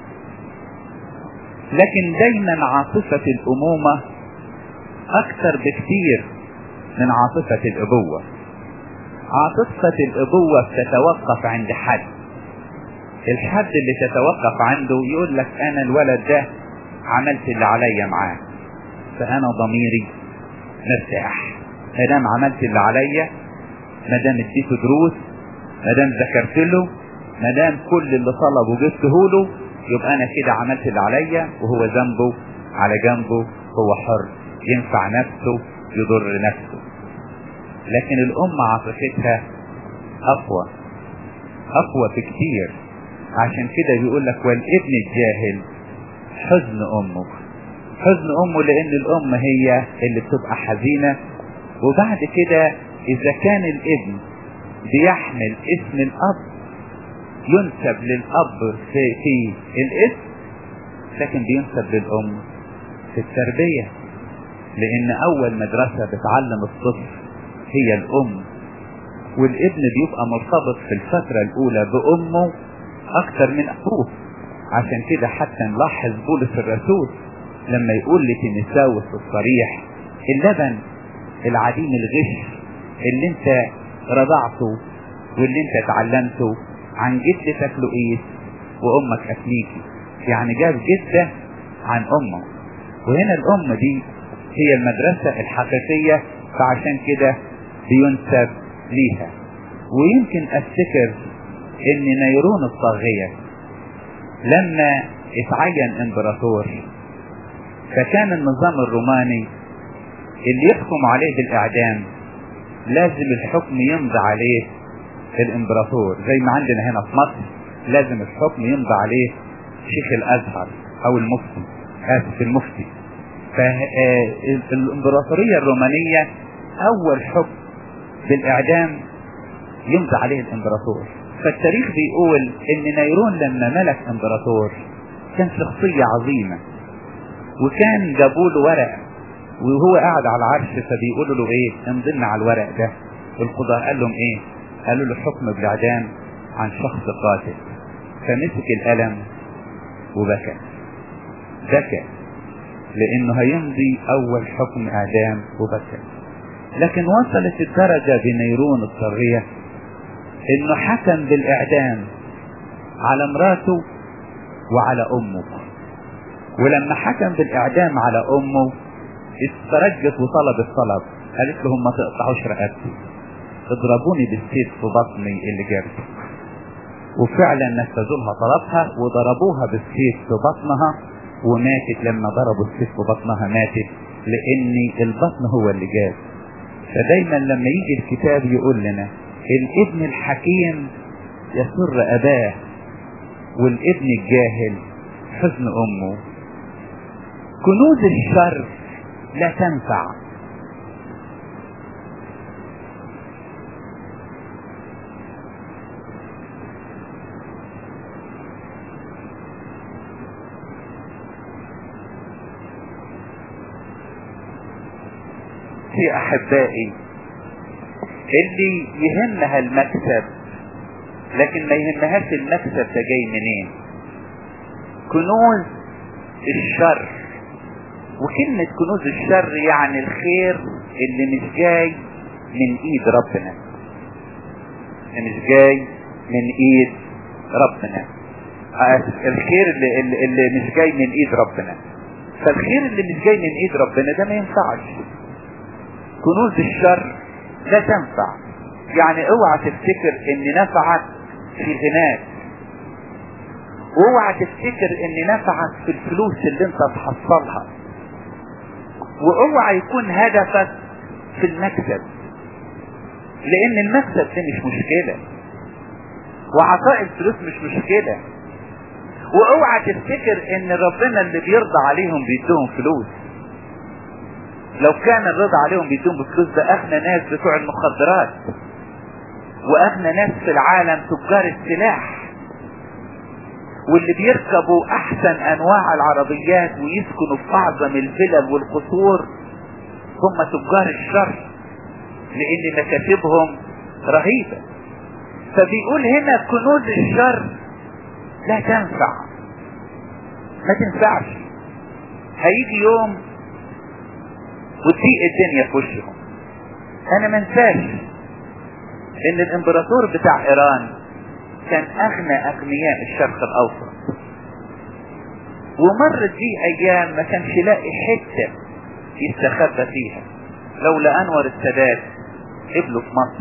A: لكن دايما عاطفة الامومة اكثر بكثير من عاطفة الابوة عاطفة الابوة بتتوقف عند حد الحد اللي تتوقف عنده يقول لك انا الولد ده عملت اللي عليا معاه فانا ضميري مرتاح ما دام عملت اللي عليا ما دام اديته دروس ما دام ذكرت له ما دام كل اللي طلبه جبته له يبقى انا كده عملت اللي عليا وهو ذنبه على جنبه هو حر ينفع نفسه يضر نفسه لكن الام عاطفتها اقوى اقوى بكتير عشان كده بيقول لك والابن الجاهل حزن امه حزن امه لان الام هي اللي بتبقى حزينة وبعد كده اذا كان الابن بيحمل اسم الاب ينسب للاب في, في الاسم لكن بينسب للام في التربية لان اول مدرسة بتعلم الطفل هي الام والابن بيبقى مرتبط في الفترة الاولى بامه اكتر من ابوه عشان كده حتى نلاحظ بولس الرسول لما يقول لتيمساوس الصريح اللبن العديم الغش اللي انت رضعته واللي انت اتعلمته عن جدتك لؤيس وامك افنيكي يعني جاب جدة عن امه وهنا الام دي هي المدرسة الحقيقية فعشان كده بينسب ليها ويمكن افتكر ان نيرون الطاغية لما اتعين امبراطور فكان النظام الروماني اللي يحكم عليه بالاعدام لازم الحكم يمضي عليه الامبراطور زي ما عندنا هنا في مصر لازم الحكم يمضي عليه شيخ الازهر او المفتي اسف المفتي فالامبراطورية الرومانية اول حكم بالاعدام يمضي عليه الامبراطور فالتاريخ بيقول ان نيرون لما ملك امبراطور كان شخصية عظيمة وكان جابوا له ورق وهو قاعد على العرش فبيقولوا له ايه انضلنا على الورق ده القضاء قال لهم ايه قالوا له حكم بالاعدام عن شخص قاتل فمسك القلم وبكى بكى لانه هيمضي اول حكم اعدام وبكى لكن وصلت الدرجة بنيرون الطرية انه حكم بالاعدام على مراته وعلى امه ولما حكم بالاعدام على امه استرجت وطلب الطلب قالت لهم ما تقطعوش رقبتي اضربوني بالسيف في بطني اللي جابته وفعلا نفذوا لها طلبها وضربوها بالسيف في بطنها وماتت لما ضربوا السيف في بطنها ماتت لان البطن هو اللي جاب فدايما لما يجي الكتاب يقول لنا الابن الحكيم يسر اباه والابن الجاهل حزن امه كنوز الشر لا تنفع يا احبائي اللي يهمها المكسب لكن ما يهمهاش المكسب ده جاي منين كنوز الشر وكلمة كنوز الشر يعني الخير اللي مش جاي من ايد ربنا اللي مش جاي من ايد ربنا الخير اللي, اللي, اللي مش جاي من ايد ربنا فالخير اللي مش جاي من ايد ربنا ده ما ينفعش كنوز الشر لا تنفع يعني اوعى تفتكر ان نفعك في غناك واوعى تفتكر ان نفعك في الفلوس اللي انت تحصلها واوعى يكون هدفك في المكسب لان المكسب ده مش مشكلة وعطاء الفلوس مش مشكلة واوعى تفتكر ان ربنا اللي بيرضى عليهم بيدوهم فلوس لو كان الرضا عليهم بيدوهم بفلوس ده اغنى ناس بتوع المخدرات واغنى ناس في العالم تجار السلاح واللي بيركبوا احسن انواع العربيات ويسكنوا في اعظم الفلل والقصور هم تجار الشر لان مكاسبهم رهيبة فبيقول هنا كنوز الشر لا تنفع ما تنفعش هيجي يوم وتضيق الدنيا في وشهم انا ما انساش ان الامبراطور بتاع ايران كان اغنى اغنياء الشرق الاوسط ومرت بيه ايام ما كانش لاقي حتة يستخبى فيها لولا انور السادات قبله في مصر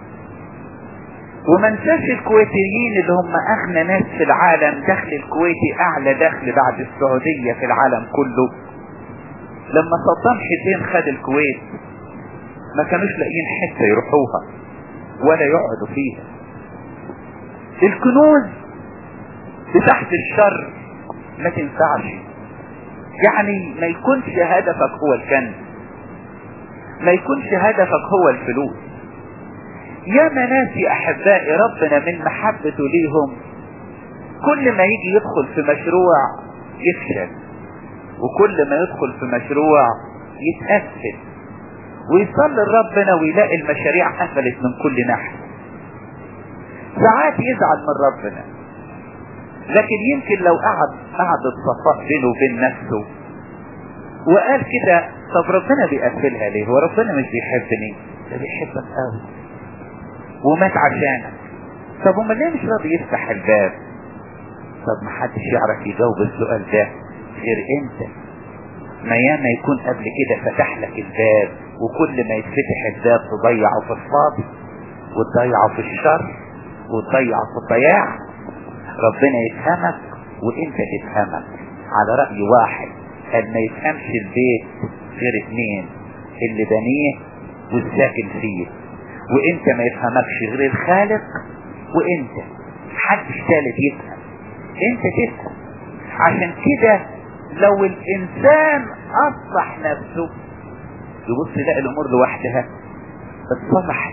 A: وما نساش الكويتيين اللي هم اغنى ناس في العالم دخل الكويتي اعلى دخل بعد السعودية في العالم كله لما صدام حسين خد الكويت ما كانوش لاقيين حتة يروحوها ولا يقعدوا فيها الكنوز بتحت الشر ما تنفعش يعني ما يكونش هدفك هو الكنز ما يكونش هدفك هو الفلوس يا ناس يا احبائي ربنا من محبته ليهم كل ما يجي يدخل في مشروع يفشل وكل ما يدخل في مشروع يتأثل ويصلي لربنا ويلاقي المشاريع قفلت من كل ناحية ساعات يزعل من ربنا لكن يمكن لو قعد قعد الصفاء بينه وبين نفسه وقال كده طب ربنا بيقفلها ليه هو ربنا مش بيحبني ده بيحبك قوي ومات عشانك طب امال ليه مش راضي يفتح الباب طب ما حدش يعرف يجاوب السؤال ده غير انت ما ياما يكون قبل كده فتح لك الباب وكل ما يتفتح الباب تضيعه في الفاضي وتضيعه في الشر وتضيعه في الضياع ربنا يفهمك وانت تفهمك على رأي واحد قال ما يفهمش البيت غير اتنين اللي بنيه والساكن فيه وانت ما يفهمكش غير الخالق وانت محدش ثالث يفهم انت تفهم عشان كده لو الانسان اصلح نفسه يبص يلاقي الامور لوحدها اتصلحت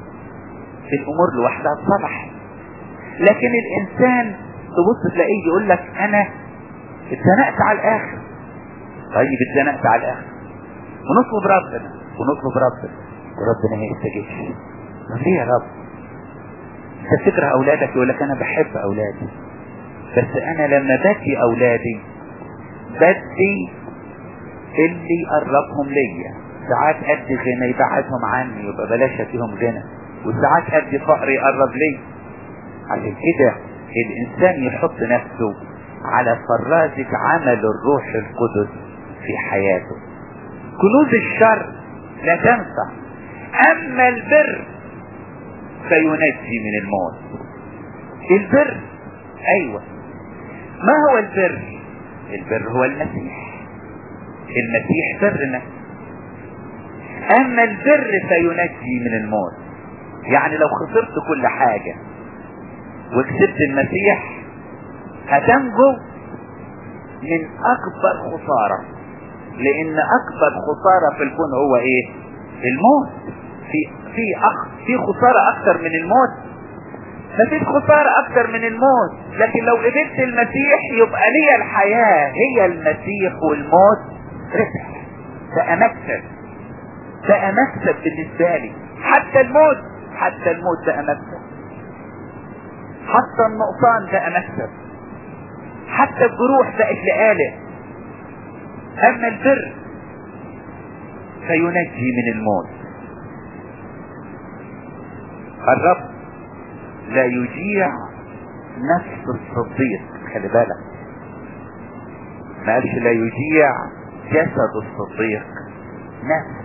A: الامور لوحدها اتصلحت لكن الانسان تبص تلاقيه يقول لك انا اتزنقت على الاخر طيب اتزنقت على الاخر ونطلب ربنا ونطلب ربنا وربنا ما يستجيبش ليه يا رب انت بتكره اولادك يقول لك انا بحب اولادي بس انا لما بدي اولادي بدي اللي يقربهم ليا ساعات ادي غنى يبعدهم عني يبقى بلاش فيهم غنى وساعات ادي فقر يقرب لي عشان كده الانسان يحط نفسه على فرازة عمل الروح القدس في حياته كنوز الشر لا تنفع اما البر فينجي من الموت البر ايوه ما هو البر البر هو المسيح المسيح برنا اما البر فينجي من الموت يعني لو خسرت كل حاجة وكسبت المسيح هتنجو من اكبر خسارة لان اكبر خسارة في الكون هو ايه الموت في في أخ في خسارة اكتر من الموت مفيش خسارة اكتر من الموت لكن لو قبلت المسيح يبقى لي الحياة هي المسيح والموت ربح بقى مكسب بقى مكسب بالنسبة لي حتى الموت حتى الموت بقى مكسب حتى النقصان بقى مكسب حتى الجروح بقت لآلة اما البر فينجي من الموت الرب لا يجيع نفس الصديق خلي بالك ما قالش لا يجيع جسد الصديق نفس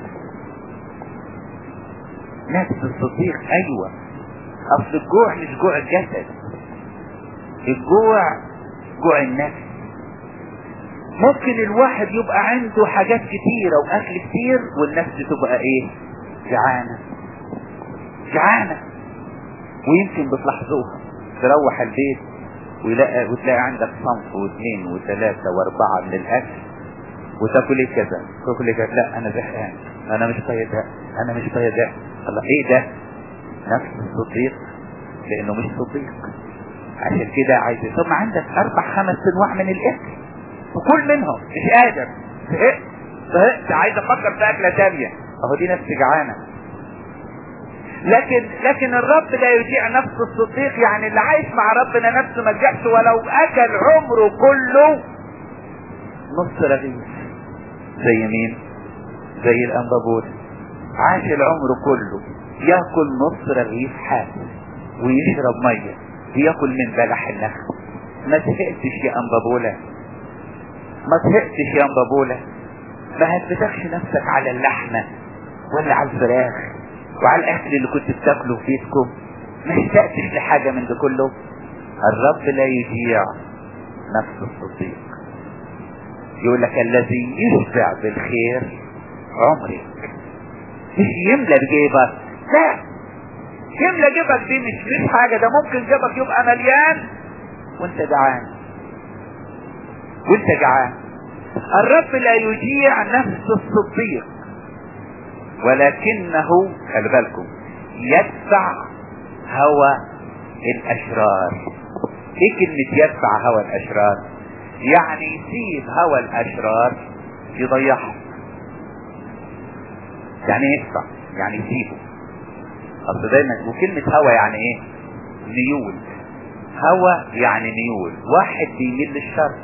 A: نفس الصديق ايوه اصل الجوع مش جوع الجسد الجوع جوع النفس ممكن الواحد يبقى عنده حاجات كتيرة واكل كتير والنفس تبقى ايه جعانة جعانة ويمكن بتلاحظوها تروح البيت ويلاقي وتلاقي عندك صنف واثنين وثلاثة واربعة من الاكل وتاكل ايه كذا تاكل ايه كذا لا انا زهقان انا مش طايق ده انا مش طايق ده الله ايه ده نفس الصديق لانه مش صديق عشان كده عايز طب ما عندك اربع خمس انواع من الاكل وكل منهم مش قادر زهقت زهقت عايز افكر في اكله ثانيه اهو دي نفس جعانه لكن لكن الرب لا يجيع نفس الصديق يعني اللي عايش مع ربنا نفسه ما جاعش ولو اكل عمره كله نص رغيف زي مين زي الانبابول عاش العمر كله ياكل نص رغيف حاف ويشرب ميه وياكل من بلح النخل ما زهقتش يا انبابوله ما زهقتش يا انبابوله ما هتفتكش نفسك على اللحمه ولا على الفراخ وعلى الاكل اللي كنت بتاكله في بيتكم ما اشتقتش لحاجه من ده كله الرب لا يجيع نفس الصديق يقول لك الذي يشبع بالخير عمرك مش يملى بجيبك لا يملى جيبك دي مش مش حاجة ده ممكن جيبك يبقى مليان وانت جعان وانت جعان الرب لا يجيع نفس الصديق ولكنه خلي بالكم يدفع هوى الاشرار ايه كلمة يدفع هوى الاشرار يعني يسيب هوى الاشرار يضيعهم يعني يدفع يعني يسيبه اصل دايما وكلمة هوى يعني ايه ميول هوى يعني ميول واحد بيميل للشر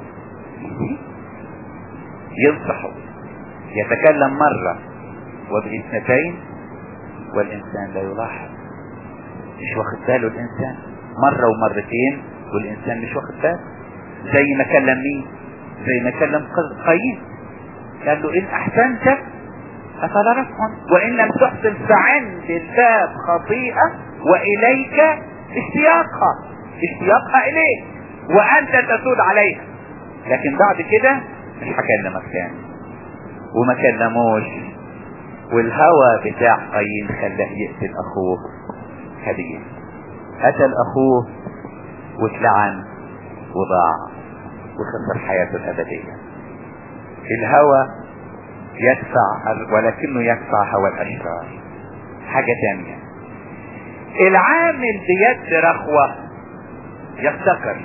A: ينصحه يتكلم مرة وباثنتين والانسان لا يلاحظ مش واخد باله الانسان مرة ومرتين والانسان مش واخد باله زي ما كلم مين زي ما كلم قايين قال له ان احسنت افلا رفع وان لم تحسن فعند الباب خطيئة واليك اشتياقها اشتياقها اليك وانت تسود عليها لكن بعد كده مش هكلمك تاني وما كلموش والهوى بتاع قايين خلاه يقتل اخوه هابيل قتل اخوه واتلعن وضاع وخسر حياته الابدية الهوى يدفع ولكنه يدفع هوى الاشرار حاجة تانية العامل بيد رخوة يفتكر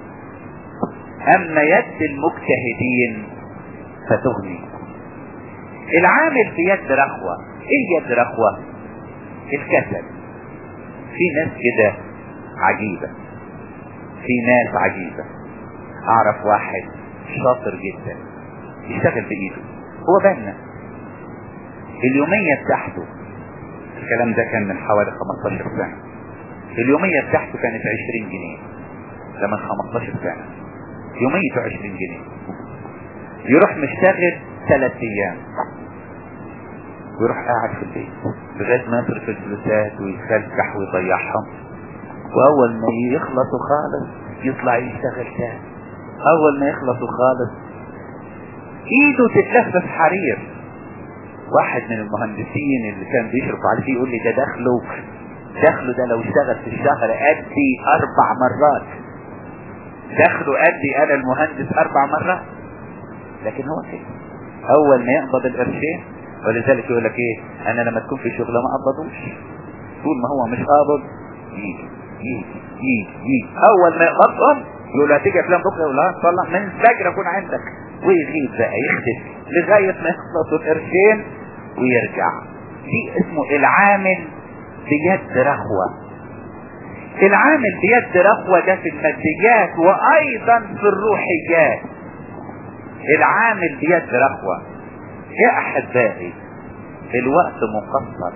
A: اما يد المجتهدين فتغني العامل بيد رخوة ايه يد رخوة الكسل في ناس كده عجيبة في ناس عجيبة اعرف واحد شاطر جدا يشتغل بايده هو بنا اليومية بتاعته الكلام ده كان من حوالي 15 سنة اليومية بتاعته كانت 20 جنيه ده من 15 سنة يوميته 20 جنيه يروح مشتغل ثلاث ايام ويروح قاعد في البيت لغاية ما يصرف الفلوسات ويتفلسح ويضيعهم واول ما يخلصوا خالص يطلع يشتغل تاني اول ما يخلصوا خالص ايده تتلف في حرير واحد من المهندسين اللي كان بيشرف عليه يقول لي ده دخله دخله ده لو اشتغل في الشهر ادي اربع مرات دخله ادي انا المهندس اربع مرات لكن هو كده اول ما يقبض القرشين ولذلك يقول لك ايه انا لما تكون في شغله ما قبضوش طول ما هو مش قابض يجي يجي يجي يجي اول ما يقبضهم يقول هتيجي افلام بكره يقول ها طلع من الفجر اكون عندك ويغيب بقى يختفي لغايه ما يخلصوا القرشين ويرجع في اسمه العامل بيد رخوة العامل بيد رخوة ده في الماديات وايضا في الروحيات العامل بيد رخوة يا احبائي الوقت مقصر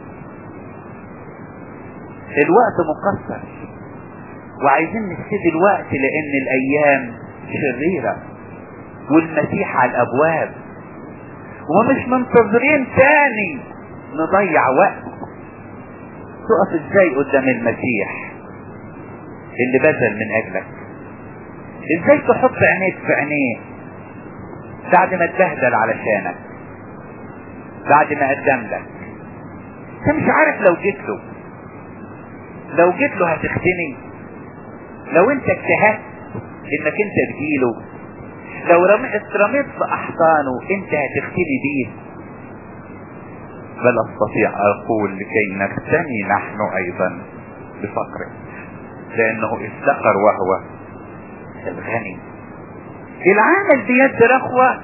A: الوقت مقصر وعايزين نبتدي الوقت لان الايام شريرة والمسيح على الابواب ومش منتظرين تاني نضيع وقت تقف ازاي قدام المسيح اللي بذل من اجلك ازاي تحط عينيك في عينيه بعد ما اتبهدل علشانك بعد ما قدم لك انت مش عارف لو جيت له لو جيت له هتختني لو انت اجتهدت انك انت تجيله لو اترميت في احضانه انت هتختني بيه بل استطيع اقول لكي نغتني نحن ايضا بفقره لانه افتقر وهو الغني العامل بيد رخوة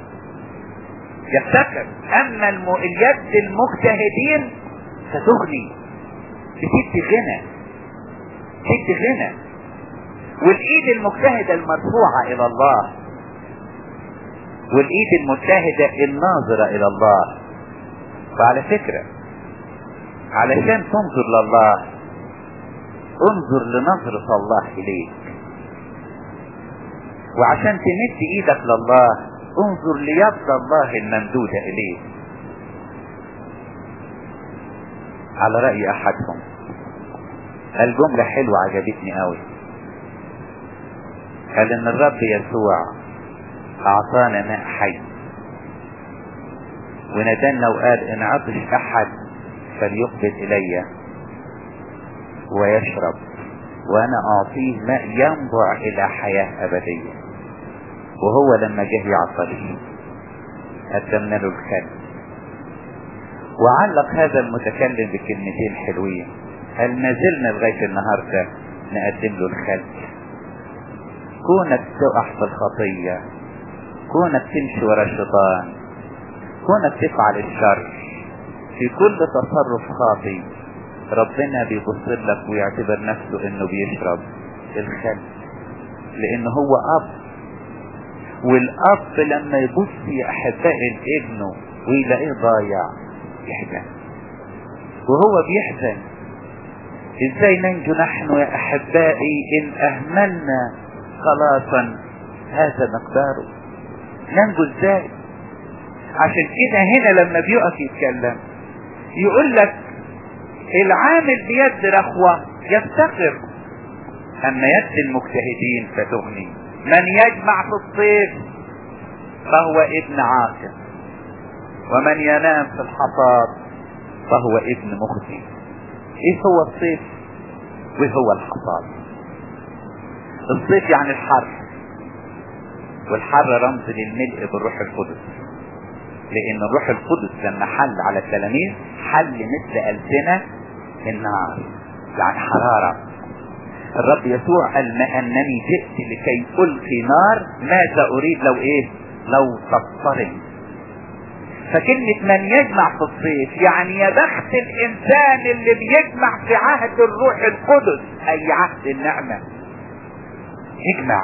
A: يفتكر اما الم... اليد المجتهدين ستغني بتدي غنى تدي غنى والايد المجتهدة المرفوعة الى الله والايد المجتهدة الناظرة الى الله فعلى فكرة علشان تنظر لله انظر لنظرة الله اليك وعشان تمد ايدك لله انظر ليد الله الممدودة اليك على رأي احدهم الجملة حلوة عجبتني قوي قال ان الرب يسوع اعطانا ماء حي ونادلنا وقال ان عطش احد فليقبل الي ويشرب وانا اعطيه ماء ينبع الى حياة ابدية وهو لما جه يعطش قدمنا له الخل وعلق هذا المتكلم بكلمتين حلوين هل ما زلنا لغاية النهاردة نقدم له الخل كونك تقع في الخطية كونك تمشي ورا الشيطان كونك تفعل الشر في كل تصرف خاطئ ربنا بيبص لك ويعتبر نفسه انه بيشرب الخل لان هو اب والاب لما يبص يا احبائي لابنه ويلاقيه ضايع يحزن وهو بيحزن ازاي ننجو نحن يا احبائي ان اهملنا خلاصا هذا مقداره ننجو ازاي عشان كده هنا لما بيقف يتكلم يقول لك العامل بيد رخوة يفتقر اما يد المجتهدين فتغني من يجمع في الصيف فهو ابن عاقل ومن ينام في الحصاد فهو ابن مخزي ايه هو الصيف وايه هو الحصاد الصيف يعني الحر والحر رمز للملء بالروح القدس لان الروح القدس لما حل على التلاميذ حل مثل ألسنة النار يعني حرارة الرب يسوع قال ما انني جئت لكي القي نار ماذا اريد لو ايه لو تضطرم فكلمة من يجمع في الصيف يعني يا بخت الانسان اللي بيجمع في عهد الروح القدس اي عهد النعمة اجمع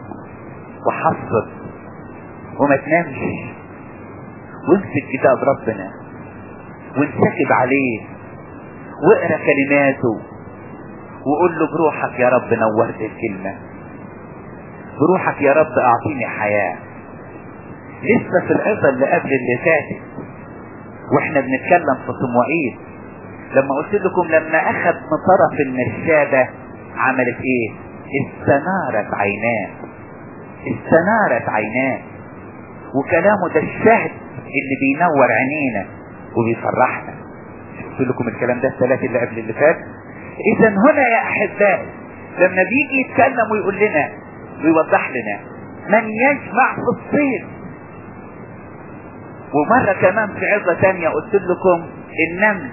A: وحصد وما تنامش وامسك كتاب ربنا وانسكب عليه واقرا كلماته وقول له بروحك يا رب نورت الكلمة بروحك يا رب اعطيني حياة لسه في العظة اللي قبل اللي فاتت واحنا بنتكلم في صموئيل لما قلت لكم لما اخذ من طرف النشابة عملت ايه استنارت عيناه استنارت عيناه وكلامه ده الشهد اللي بينور عينينا وبيفرحنا قلت لكم الكلام ده الثلاث اللي قبل اللي فات اذا هنا يا احبائي لما بيجي يتكلم ويقول لنا ويوضح لنا من يجمع في الصيف ومرة كمان في عظة تانية قلت لكم النمل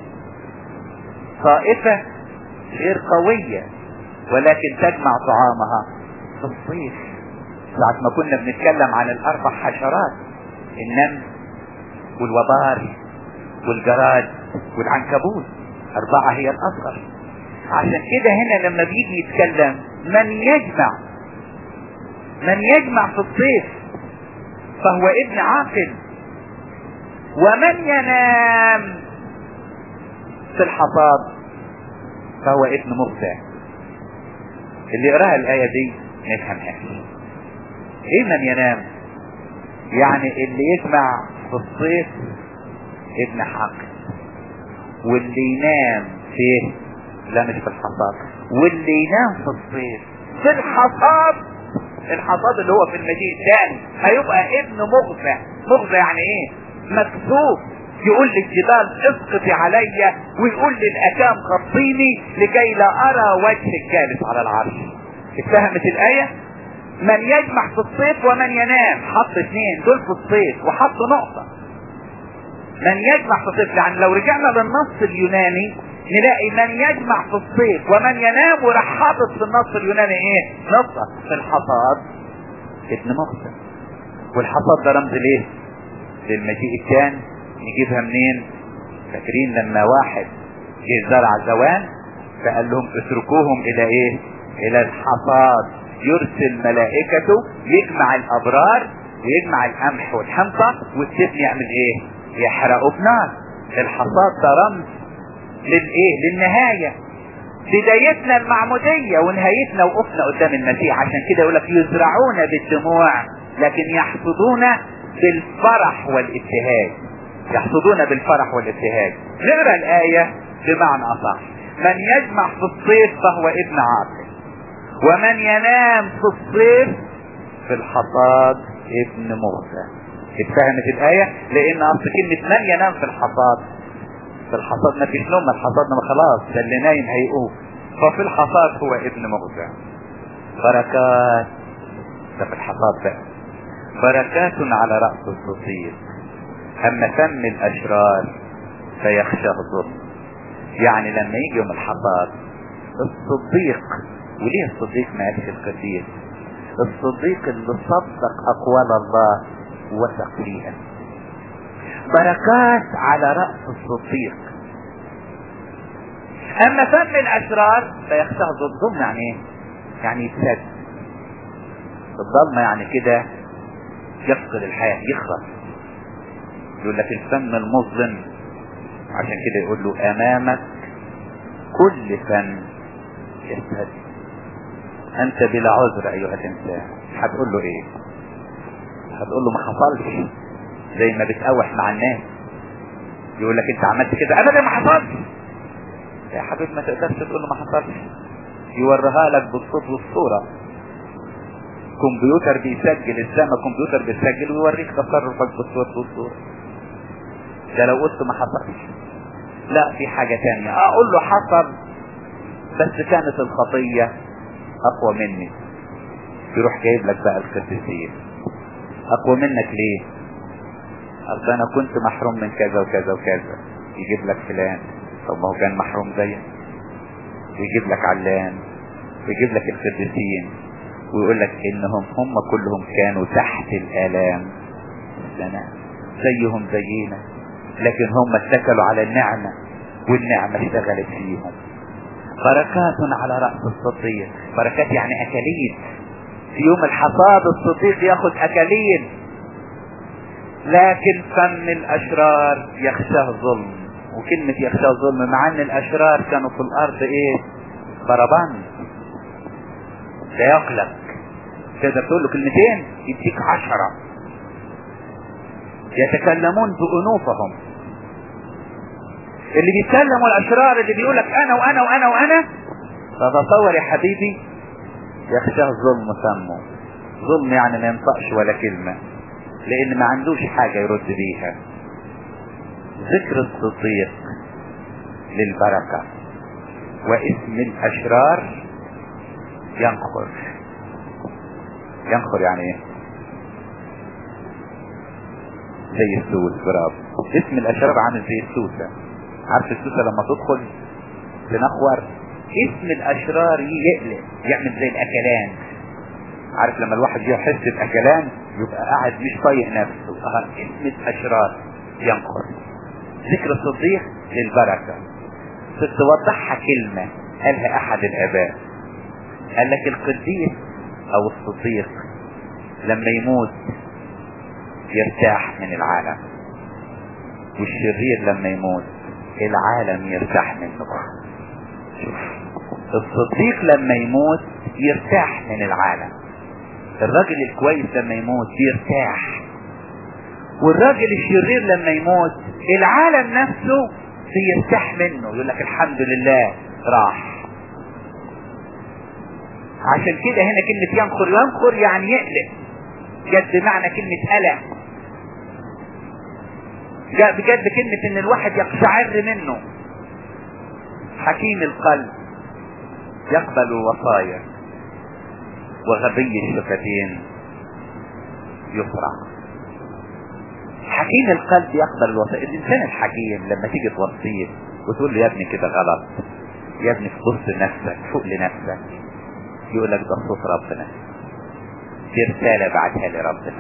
A: طائفة غير قوية ولكن تجمع طعامها في الصيف ساعة ما كنا بنتكلم عن الاربع حشرات النمل والوبار والجراد والعنكبوت أربعة هي الأصغر عشان كده هنا لما بيجي يتكلم من يجمع من يجمع في الصيف فهو ابن عاقل ومن ينام في الحصاد فهو ابن مخزى اللي يقراها الآية دي ما يفهمهاش ايه من ينام يعني اللي يجمع في الصيف ابن حاقل واللي ينام فيه لا مش في الحصاد واللي ينام في الصيف في الحصاد الحصاد اللي هو في المجيء الثاني هيبقى ابن مغزى مغزى يعني ايه مكسوف يقول للجبال اسقطي عليا ويقول للاكام غطيني لكي لا ارى وجه الجالس على العرش اتفهمت الايه من يجمع في الصيف ومن ينام حط اثنين دول في الصيف وحط نقطه من يجمع في الصيف يعني لو رجعنا للنص اليوناني نلاقي من يجمع في الصيف ومن ينام وراح حاطط في النص اليوناني ايه نقطة في الحصاد ابن مغزى والحصاد ده رمز ليه للمجيء الثاني نجيبها منين فاكرين لما واحد جه زرع زوان فقال لهم اتركوهم الى ايه الى الحصاد يرسل ملائكته يجمع الابرار ويجمع القمح والحنطة والسفن يعمل ايه يحرقوا بنار الحصاد ده رمز للايه للنهاية بدايتنا المعمودية ونهايتنا وقفنا قدام المسيح عشان كده يقول لك يزرعون بالدموع لكن يحصدون بالفرح والابتهاج يحصدون بالفرح والابتهاج نقرا الآية بمعنى أصح من يجمع في الصيف فهو ابن عاقل ومن ينام في الصيف في الحصاد ابن مغزى اتفهمت الآية لأن أصل كلمة من ينام في الحصاد في الحصاد ما فيش نوم الحصاد ما خلاص ده اللي نايم هيقوم ففي الحصاد هو ابن مغزى بركات ده في الحصاد بقى بركات على رأس الصديق أما فم الأشرار فيخشى الظلم يعني لما يجي يوم الحصاد الصديق وليه الصديق ما قالش القديس الصديق اللي صدق أقوال الله وثق فيها بركات على رأس الصديق اما فم الاشرار فيخشاه الظلم يعني ايه يعني يتسد الظلمة يعني كده يفقد الحياة يخرس يقول لك الفم المظلم عشان كده يقول له امامك كل فم يسهد انت بلا عذر ايها الانسان هتقول له ايه هتقول له ما حصلش زي ما بتقاوح مع الناس يقول لك انت عملت كده ابدا ما حصلش يا حبيبي ما تقدرش تقول له ما حصلش يوريها لك بالصوت والصورة كمبيوتر بيسجل السما كمبيوتر بيسجل ويوريك تصرفك بالصوت والصورة ده لو قلت ما حصلش لا في حاجة تانية اقول له حصل بس كانت الخطية اقوى مني يروح جايب لك بقى القديسين اقوى منك ليه اصل انا كنت محروم من كذا وكذا وكذا يجيب لك فلان طب ما هو كان محروم زيك ويجيب لك علان ويجيب لك القديسين ويقول لك انهم هم كلهم كانوا تحت الالام السنة زيهم زينا لكن هم اتكلوا على النعمة والنعمة اشتغلت فيهم بركات على رأس الصديق بركات يعني اكاليل في يوم الحصاد الصديق ياخد اكاليل لكن فم الاشرار يخشاه ظلم وكلمة يخشاه ظلم مع ان الاشرار كانوا في الارض ايه بربان ده يقلق تقدر تقول له كلمتين يديك عشرة يتكلمون بأنوفهم اللي بيتكلموا الاشرار اللي بيقول لك انا وانا وانا وانا فتصور يا حبيبي يخشاه ظلم سمه ظلم يعني ما ينطقش ولا كلمة لان ما عندوش حاجة يرد بيها ذكر الصديق للبركة واسم الاشرار ينخر ينخر يعني ايه زي السوس برافو اسم الاشرار عامل زي السوسة عارف السوسة لما تدخل تنخور اسم الاشرار يقلق يعمل زي الاكلان عارف لما الواحد يحس باكلان يبقى قاعد مش طايق نفسه اه اسم الاشرار ينقر ذكر الصديق للبركة توضحها كلمة قالها احد الاباء قال لك القديس او الصديق لما يموت يرتاح من العالم والشرير لما يموت العالم يرتاح منه شوف الصديق لما يموت يرتاح من العالم الراجل الكويس لما يموت يرتاح والراجل الشرير لما يموت العالم نفسه بيرتاح منه يقول لك الحمد لله راح عشان كده هنا كلمة ينخر ينخر يعني يقلق جد بمعنى كلمة قلق جاء بجد كلمة ان الواحد يقشعر منه حكيم القلب يقبل الوصايا وغبي الشفتين يفرع حكيم القلب يقبل الوصايا الانسان الحكيم لما تيجي توصيه وتقول له يا ابني كده غلط يا ابني بص لنفسك فوق لنفسك يقول لك ده صوت ربنا دي رسالة بعتها لربنا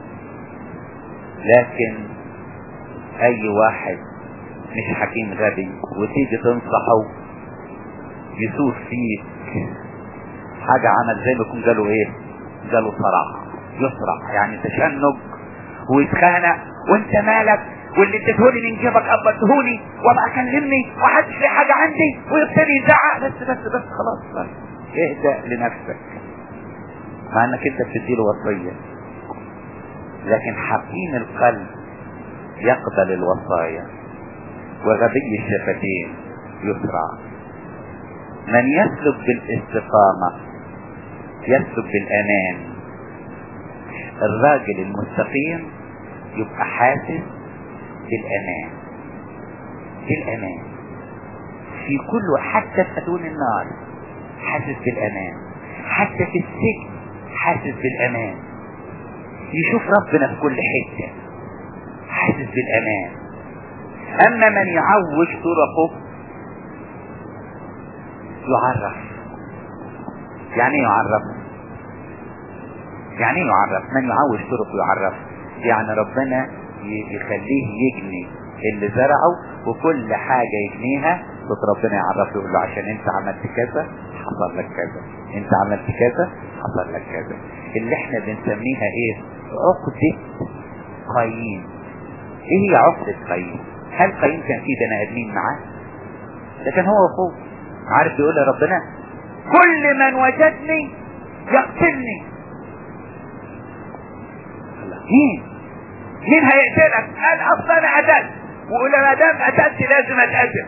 A: لكن اي واحد مش حكيم غبي وتيجي تنصحه يسوس فيك حاجة عمل زي ما يكون جاله ايه جاله صرع يصرع يعني تشنج ويتخانق وانت مالك واللي اديتهولي من جيبك قبضتهولي وابقى كلمني وحدش لي حاجة عندي ويبتدي يزعق بس بس بس خلاص بس اهدأ لنفسك مع انك انت بتديله وصية لكن حكيم القلب يقبل الوصايا وغبي الشفتين يسرع من يسلك بالاستقامة يسلك بالامان الراجل المستقيم يبقى حاسس بالامان بالامان في كل حتى في اتون النار حاسس بالامان حتى في السجن حاسس بالامان يشوف ربنا في كل حته حاسس بالامان اما من يعوج طرقه يعرف يعني ايه يعرف يعني ايه يعرف من يعوج طرقه يعرف يعني ربنا يخليه يجني اللي زرعه وكل حاجة يجنيها صوت ربنا يعرفه يقول له عشان انت عملت كذا حصل لك كذا انت عملت كذا حصل لك كذا اللي احنا بنسميها ايه عقدة قايين ايه هي عقدة قايين هل قايين كان فيه بني ادمين معاه ده كان هو واخوه عارف يقول لربنا كل من وجدني يقتلني مين مين هيقتلك قال اصلا انا قتلت وقول ما دام قتلت لازم اتقتل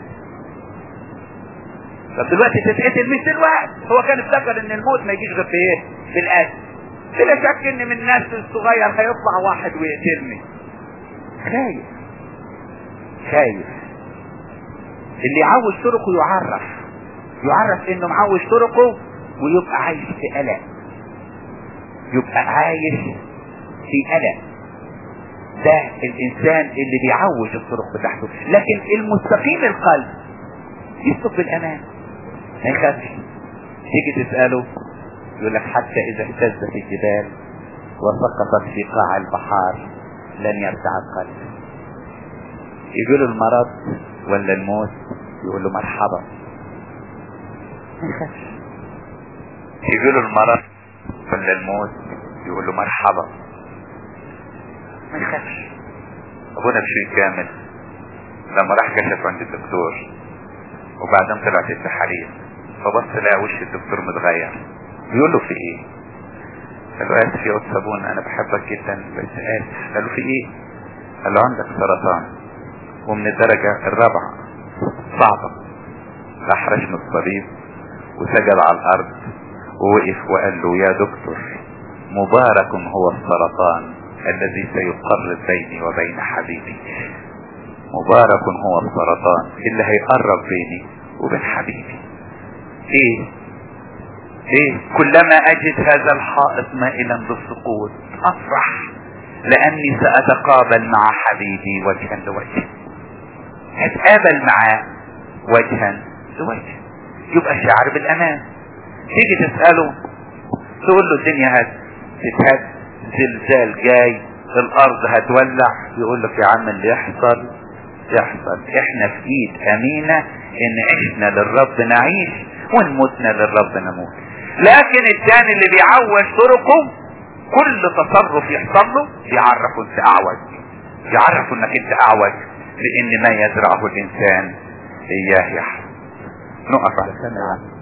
A: طب دلوقتي تتقتل مش دلوقتي هو كان افتكر ان الموت ما يجيش غير في ايه في القتل بلا شك ان من الناس الصغير هيطلع واحد ويقتلني خايف خايف اللي يعوج طرقه يعرف يعرف انه معوج طرقه ويبقى عايش في قلق يبقى عايش في قلق ده الانسان اللي بيعوج الطرق بتاعته لكن المستقيم القلب يسلك بالامان ما يخافش تيجي تسأله يقول لك حتى اذا اهتزت الجبال وسقطت في قاع البحار لن يرتع القلب يقول له المرض ولا الموت يقول له مرحبا ما يخافش يقول له المرض ولا الموت يقول له مرحبا ما يخافش ابونا بشير كامل لما راح كشف عند الدكتور وبعدين طلعت التحاليل فبص لقى وش الدكتور متغير بيقول له في ايه قال له اسف يا استاذ صابون انا بحبك جدا بس اسف قال له في ايه قال له عندك سرطان ومن الدرجة الرابعة صعبة راح رشم الصليب وسجد على الارض ووقف وقال له يا دكتور مبارك هو السرطان الذي سيقرب بيني وبين حبيبي مبارك هو السرطان اللي هيقرب بيني وبين حبيبي ايه ايه كلما اجد هذا الحائط مائلا للسقوط افرح لاني ساتقابل مع حبيبي وجها لوجه هتقابل معاه وجها لوجه يبقى شعر بالامان تيجي تسأله تقول له الدنيا هت تتهد زلزال جاي الارض هتولع يقول لك يا عم اللي يحصل يحصل احنا في ايد امينة ان عشنا للرب نعيش وان متنا للرب نموت لكن الثاني اللي بيعوج طرقه كل تصرف يحصل له يعرفه انت اعوج يعرفه انك انت اعوج لان ما يزرعه الانسان اياه يحصل نقف على سنة